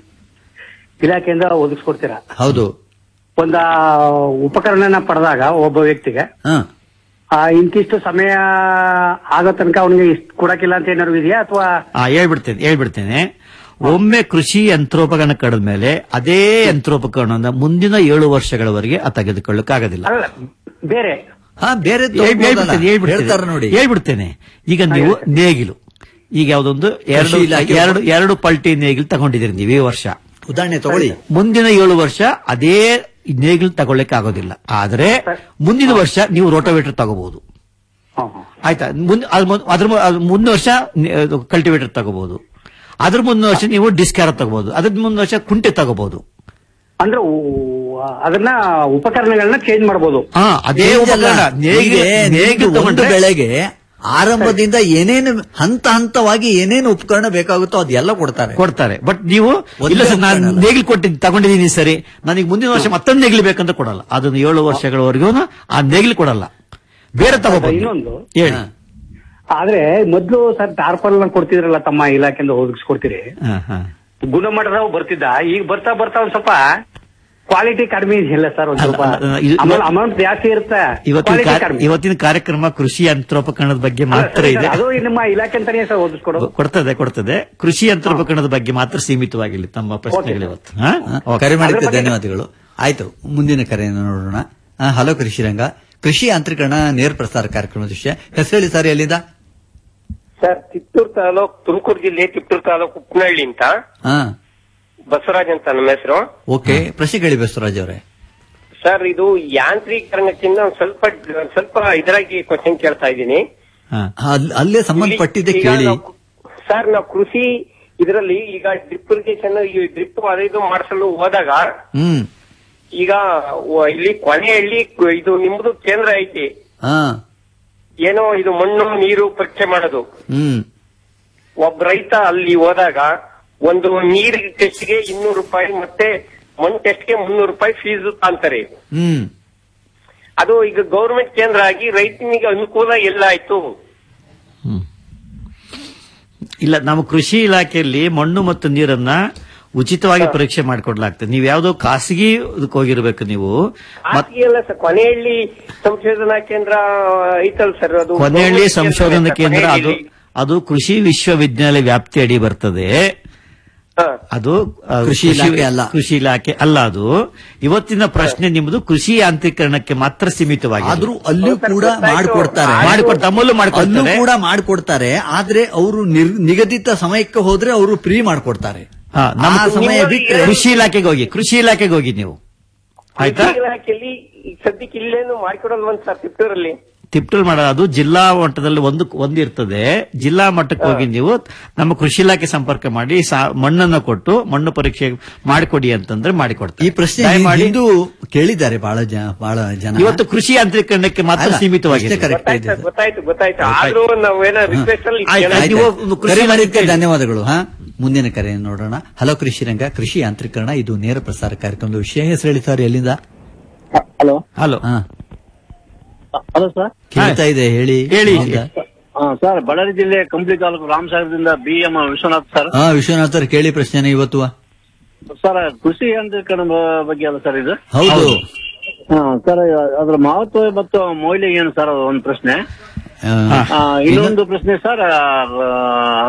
ಇಲಾಖೆಯಿಂದ ಒದಗಿಸ್ಕೊಡ್ತೀರಾ ಹೌದು ಒಂದ ಉಪಕರಣನ ಪಡೆದಾಗ ಒಬ್ಬ ವ್ಯಕ್ತಿಗೆ ಹಾ ಆ, ಇಂತಿಷ್ಟು ಸಮಯ ಆಗೋ ತನಕ ಅವನಿಗೆ ಇಷ್ಟು ಕೊಡಕ್ಕಿಲ್ಲ ಅಂತ ಏನಾದ್ರು ಇದೆಯಾ ಅಥವಾ ಆ ಹೇಳ್ಬಿಡ್ತೇನೆ ಹೇಳ್ಬಿಡ್ತೇನೆ ಒಮ್ಮೆ ಕೃಷಿ ಯಂತ್ರೋಪಕರಣ ಕಳೆದ ಮೇಲೆ ಅದೇ ಯಂತ್ರೋಪಕರಣನ ಮುಂದಿನ ಏಳು ವರ್ಷಗಳವರೆಗೆ ಆ ತೆಗೆದುಕೊಳ್ಳಕ್ಕಾಗೋದಿಲ್ಲ ಅಲ್ಲ ಬೇರೆ ಹಾ ಬೇರೆ ಹೇಳ್- ಹೇಳ್ಬಿಡ್ತೇನೆ, ಹೇಳ್ಬಿಡ್ತೇನೆ. ಹೇಳ್ತಾರ ನೋಡಿ ಹೇಳ್ಬಿಡ್ತೇನೆ ಈಗ ನೀವು ನೇಗಿಲು ಈಗ ಯಾವ್ದೊಂದು ಎರಡು ಕೃಷಿ ಇಲಾಖೆ- ಎರಡು ಎರಡು ಪಲ್ಟಿ ನೇಗಿಲು ತಗೊಂಡಿದ್ದೀರಿ ನೀವು ಈ ವರ್ಷ ಉದಾಹರಣೆ ತಗೊಳ್ಳಿ ಮುಂದಿನ ಏಳು ವರ್ಷ ಅದೇ ನೇಗಿಲು ತಗೊಳ್ಳಿಕ್ಕೆ ಆಗೋದಿಲ್ಲ ಆದ್ರೆ ಮುಂದಿನ ವರ್ಷ ನೀವು ರೋಟೋವೇಟರ್ ತಗೋಬಹುದು ಆಯ್ತಾ ಮುಂದ್- ಅದ್ ಮೊದ್- ಅದ್ರ ಮು- ಅದ್ ಮುಂದಿನ ವರ್ಷ ಕಲ್ಟಿವೇಟರ್ ತಗೋಬಹುದು ಅದ್ರ ಮುಂದಿನ ವರ್ಷ ನೀವು ಡಿಸ್ಕ್ಯಾರ ತಗೋಬಹುದು ಅದ್ರ ಮುಂದಿನ ವರ್ಷ ಕುಂಟೆ ತಗೋಬಹುದು ಅಂದ್ರೆ ಊ- ಅದನ್ನ ಉಪಕರಣಗಳನ್ನ ಚೇಂಜ್ ಮಾಡಬಹುದು ಹಾ ಅದೇ Change ಅಲ್ಲ. ಉಪಕರಣ ನೇಗಿಲು ಈಗ ನಿಮ್ದು ನೇಗಿಲು ಒಂದು ತಗೊಂಡ್ರೆ ಬೆಳೆಗೆ ಆರಂಭದಿಂದ ಏನೇನು ಹಂತ ಹಂತವಾಗಿ ಏನೇನು ಉಪಕರಣ ಬೇಕಾಗುತ್ತೋ ಅದೆಲ್ಲ ಕೊಡ್ತಾರೆ ಕೊಡ್ತಾರೆ ಬಟ್ ನೀವು ಒಂದೇ ಇಲ್ಲ ಸರ್ ನಾನು ಉಪಕರಣ ಅಲ್ಲ. ನೇಗಿಲು ಕೊಟ್ಟಿದ್ದು ತಗೊಂಡಿದ್ದೀನಿ ಸರಿ ನನಗೆ ಮುಂದಿನ ವರ್ಷ ಮತ್ತೊಂದು ನೇಗಿಲು ಬೇಕಂತ ಕೊಡಲ್ಲ ಅದನ್ನು ಏಳು ವರ್ಷಗಳವರೆಗೂ ಆ ನೇಗಿಲು ಕೊಡಲ್ಲ ಬೇರೆ ತಗೋಬಹುದು ಇನ್ನೊಂದು ಹೇಳಿ ಆದ್ರೆ ಮೊದ್ಲು ಸರ್ ಟಾರ್ಪಲ್ ಕೊಡ್ತಿದ್ರಲ್ಲ ತಮ್ಮ ಇಲಾಖೆಯಿಂದ ಒದಗಿಸ್ಕೊಡ್ತೀರಿ ಹಾ, ಹಾ. ಗುಣಮಟ್ಟದವು ಬರ್ತಿದ್ದ ಈಗ ಬರ್ತಾ ಬರ್ತಾ ಒಂದ್ ಸ್ವಲ್ಪ ಕ್ವಾಲಿಟಿ ಕಡಿಮೆ ಇದೆಯಲ್ಲ ಸರ್ ಒಂದ್ ಸ್ವಲ್ಪ ಅಲ್ಲ, ಅಲ್ಲ, ಇದು- ಅಮೌಂಟ್ ಅಮೌಂಟ್ ಜಾಸ್ತಿ ಇರುತ್ತೆ ಇವತ್ತಿನ ಕ್ವಾಲಿಟಿ ಕಾರ್ಯ- ಕಡಿಮೆ ಇವತ್ತಿನ ಕಾರ್ಯಕ್ರಮ ಕೃಷಿ ಯಂತ್ರೋಪಕರಣದ ಬಗ್ಗೆ ಮಾತ್ರ ಇದೆ ಅದು ನಿಮ್ಮ ಇಲಾಖೆ ಅಂತಾನೆ ಸರ್ ಓದಿಸ್ಕೊಡೋದು ಕೊಡ್ತದೆ ಕೊಡ್ತದೆ ಕೃಷಿ ಯಂತ್ರೋಪಕರಣದ ಬಗ್ಗೆ ಮಾತ್ರ ಸೀಮಿತವಾಗಿಲ್ಲ ತಮ್ಮ ಪ್ರಶ್ನೆಗಳು ಇವತ್ತು ಹಾ? ಹಾ, ಓಕೆ. ಕರೆ ಮಾಡಿದ್ದೆ ಧನ್ಯವಾದಗಳು ಆಯ್ತು ಮುಂದಿನ ಕರೆಯನ್ನು ನೋಡೋಣ ಆ, ಹಲೋ ಕೃಷಿ ರಂಗ ಕೃಷಿ ಯಾಂತ್ರೀಕರಣ ನೇರ ಪ್ರಸಾರ ಕಾರ್ಯಕ್ರಮದ ವಿಷಯ ಹೆಸರು ಹೇಳಿ ಸರ್ ಎಲ್ಲಿಂದ ಸರ್ ಕಿತ್ತೂರು ತಾಲೂಕ್ ತುಮಕೂರು ಜಿಲ್ಲೆ ಕಿತ್ತೂರು ತಾಲೂಕು ಉಪ್ಪನಹಳ್ಳಿ ಅಂತ ಹಾ ಬಸವರಾಜ್ ಅಂತ ನಮ್ಮ ಹೆಸರು ಓಕೆ ಪ್ರಶ್ನೆ ಕೇಳಿ ಬಸವರಾಜ್ ಅವರೇ ಸರ್ ಇದು ಯಾಂತ್ರೀಕರಣಕ್ಕಿಂತ ಒಂದ್ ಸ್ವಲ್ಪ ಸ್ವಲ್ಪ ಇದರಾಗಿ ಕ್ವಶನ್ ಕೇಳ್ತಾ ಇದ್ದೀನಿ ಅಲ್- ಅಲ್ಲೇ ಸಂಬಂಧಪಟ್ಟಿದ್ದೆ ಈಗ ಕೇಳಿ ನಾವು- ಸರ್ ನಾವು ಕೃಷಿ ಇದರಲ್ಲಿ ಈಗ ಡ್ರಿಪ್ ಇರಿಗೇಷನ್ ಈ ಡ್ರಿಪ್ ಅದು ಇದು ಮಾಡಿಸಲು ಹೋದಾಗ ಹ್ಮ್ ಈಗ ವ- ಇಲ್ಲಿ ಕೊನೆಯಲ್ಲಿ ಕು- ಇದು ನಿಮ್ದು ಕೇಂದ್ರ ಐತಿ ಹಾ ಏನೋ ಇದು ಮಣ್ಣು ನೀರು ಪರೀಕ್ಷೆ ಮಾಡೋದು ಹ್ಮ್ ಒಬ್ಬ ರೈತ ಅಲ್ಲಿ ಹೋದಾಗ ಒಂದು ನೀರಿನ ಟೆಸ್ಟ್ಗೆ ಇನ್ನೂರು ರೂಪಾಯಿ ಮತ್ತೆ ಮಣ್ಣು ಟೆಸ್ಟ್ಗೆ ಮುನ್ನೂರು ರೂಪಾಯಿ ಫೀಸ್ ಅಂತಾರೆ ಹ್ಮ್ ಅದು ಈಗ ಗೌರ್ಮೆಂಟ್ ಕೇಂದ್ರ ಆಗಿ ರೈತನಿಗೆ ಅನುಕೂಲ ಎಲ್ಲ ಆಯ್ತು ಇಲ್ಲ ನಮ್ಮ ಕೃಷಿ ಇಲಾಖೆಯಲ್ಲಿ ಮಣ್ಣು ಮತ್ತು ನೀರನ್ನ ಉಚಿತವಾಗಿ ಪರೀಕ್ಷೆ ಮಾಡಿಕೊಡ್ಲಾಗ್ತದೆ ನೀವು ಯಾವ್ದೋ ಖಾಸಗಿ ಇದಕ್ಕೆ ಹೋಗಿರ್ಬೇಕು ನೀವು ಮತ್- ಅಲ್ಲ ಸರ್ ಕೊನೆಯಲ್ಲಿ ಸಂಶೋಧನಾ ಕೇಂದ್ರ ಐತಲ್ ಸರ್ ಅದು ಕೊನೆಯಲ್ಲಿ ಗೌರ್ಮೆಂಟ್ ಸಂಶೋಧನಾ ಕೇಂದ್ರ ಕೇಂದ್ರ ಅದು ಕೊನೆಯಲ್ಲಿ. ಅದು ಕೃಷಿ ವಿಶ್ವವಿದ್ಯಾಲಯ ವ್ಯಾಪ್ತಿ ಅಡಿ ಬರ್ತದೆ ಅದು ಆ, ಕೃಷಿ ಇಲಾಖೆ ಅಲ್ಲ. ಕೃಷಿ ಇಲಾಖೆ ಅಲ್ಲ ಅದು ಇವತ್ತಿನ ಪ್ರಶ್ನೆ ನಿಮ್ಮದು ಕೃಷಿ ಯಾಂತ್ರೀಕರಣಕ್ಕೆ ಮಾತ್ರ ಸೀಮಿತವಾಗಿದೆ ಆದ್ರೂ ಅಲ್ಲೂ ಕೂಡ ಮಾಡಿಕೊಡ್ತಾರೆ ಮಾಡಿಕೊಡ್ತಾರೆ ಅಮೂಲ್ಯ ಅಲ್ಲೂ ಮಾಡಿಕೊಡ್ತಾರೆ ಕೂಡ ಮಾಡಿಕೊಡ್ತಾರೆ ಆದ್ರೆ ಅವರು ನಿಗದಿತ ಸಮಯಕ್ಕೆ ಹೋದ್ರೆ ಅವರು ಫ್ರೀ ಮಾಡಿಕೊಡ್ತಾರೆ ಹಾ, ನಮ್ಮ ಆ ಸಮಯ ಬಿಟ್ರೆ ಕೃಷಿ ಇಲಾಖೆಗೆ ಹೋಗಿ ಕೃಷಿ ಇಲಾಖೆಗೆ ಹೋಗಿ ನೀವು ಆಯ್ತಾ ಕೃಷಿ ಇಲಾಖೆಯಲ್ಲಿ ಈಗ ಸದ್ಯಕ್ಕೆ ಇಲ್ಲೇನು ಮಾಡ್ಕೊಡಲ್ವಂತ ಸರ್ ತಿಪ್ಟೂರಲ್ಲಿ ತಿಪ್ಟಲ್ ಮಾಡೋದು ಅದು ಜಿಲ್ಲಾ ಮಟ್ಟದಲ್ಲಿ ಒಂದು ಒಂದು ಇರ್ತದೆ ಜಿಲ್ಲಾ ಮಟ್ಟಕ್ಕೆ ಹೋಗಿ ನೀವು ನಮ್ಮ ಕೃಷಿ ಇಲಾಖೆ ಸಂಪರ್ಕ ಮಾಡಿ ಸಾ- ಮಣ್ಣನ್ನ ಕೊಟ್ಟು ಮಣ್ಣು ಪರೀಕ್ಷೆ ಮಾಡಿಕೊಡಿ ಅಂತಂದ್ರೆ ಮಾಡಿಕೊಡ್ತಾರೆ ಈ ಪ್ರಶ್ನೆ ದಯಮಾಡಿ ಹಿಂದೂ ಕೇಳಿದ್ದಾರೆ ಬಹಳ ಜನ ಬಹಳ ಜನ ಇವತ್ತು ಕೃಷಿ ಯಾಂತ್ರೀಕರಣಕ್ಕೆ ಮಾತ್ರ ಅಲ್ಲ, ಸೀಮಿತವಾಗಿದೆ ಇಷ್ಟೇ correct ಇದೆ. ಗೊತ್ತಾಯ್ತು ಗೊತ್ತಾಯ್ತು ಗೊತ್ತಾಯ್ತು ಆದ್ರೂ ನಾವೇನೋ ರಿಕ್ವೆಸ್ಟ್ ಅಲ್ಲಿ ಆಯ್ತು, ಆಯ್ತು. ಕೇಳೋದು. ನೀವು ಒಂದು ಕೃಷಿ ಕರೆ ಮಾಡಿದ್ದಕ್ಕೆ ಇಲಾಖೆ- ಧನ್ಯವಾದಗಳು ಹಾ ಮುಂದಿನ ಕರೆಯನ್ನು ನೋಡೋಣ ಹಲೋ ಕೃಷಿ ರಂಗ ಕೃಷಿ ಯಾಂತ್ರೀಕರಣ ಇದು ನೇರ ಪ್ರಸಾರ ಕಾರ್ಯಕ್ರಮದ ವಿಷಯ ಹೆಸರು ಹೇಳಿ ಸರ್ ಎಲ್ಲಿಂದ ಹಲೋ ಹಲೋ ಹಾ ಹಲೋ ಸರ್ ಕೇಳ್ತಾ ಇದೆ ಹೇಳಿ ಹೇಳಿ. ಎಲ್ಲಿಂದ? ಸರ್ ಬಳ್ಳಾರಿ ಜಿಲ್ಲೆ ಕಂಪ್ಲಿ ತಾಲೂಕು ರಾಮಸಾಗರದಿಂದ ಬಿ ಎಂ ವಿಶ್ವನಾಥ್ ಸರ್ ಹಾ ವಿಶ್ವನಾಥ್ ಸರ್ ಕೇಳಿ ಪ್ರಶ್ನೆ ಇವತ್ತು ಸರ್ ಕೃಷಿ ಯಾಂತ್ರೀಕರಣ ಬಗ್ಗೆ ಅಲ್ಲ ಸರ್ ಇದು ಹೌದು ಹಾ, ಸರ್ ಅದರ ಮಹತ್ವ ಮತ್ತು ಮೌಲ್ಯ ಏನು ಸರ್ ಒಂದು ಪ್ರಶ್ನೆ ಆ, ಆ, ಇನ್ನೊಂದು ಪ್ರಶ್ನೆ ಸರ್ ಆ,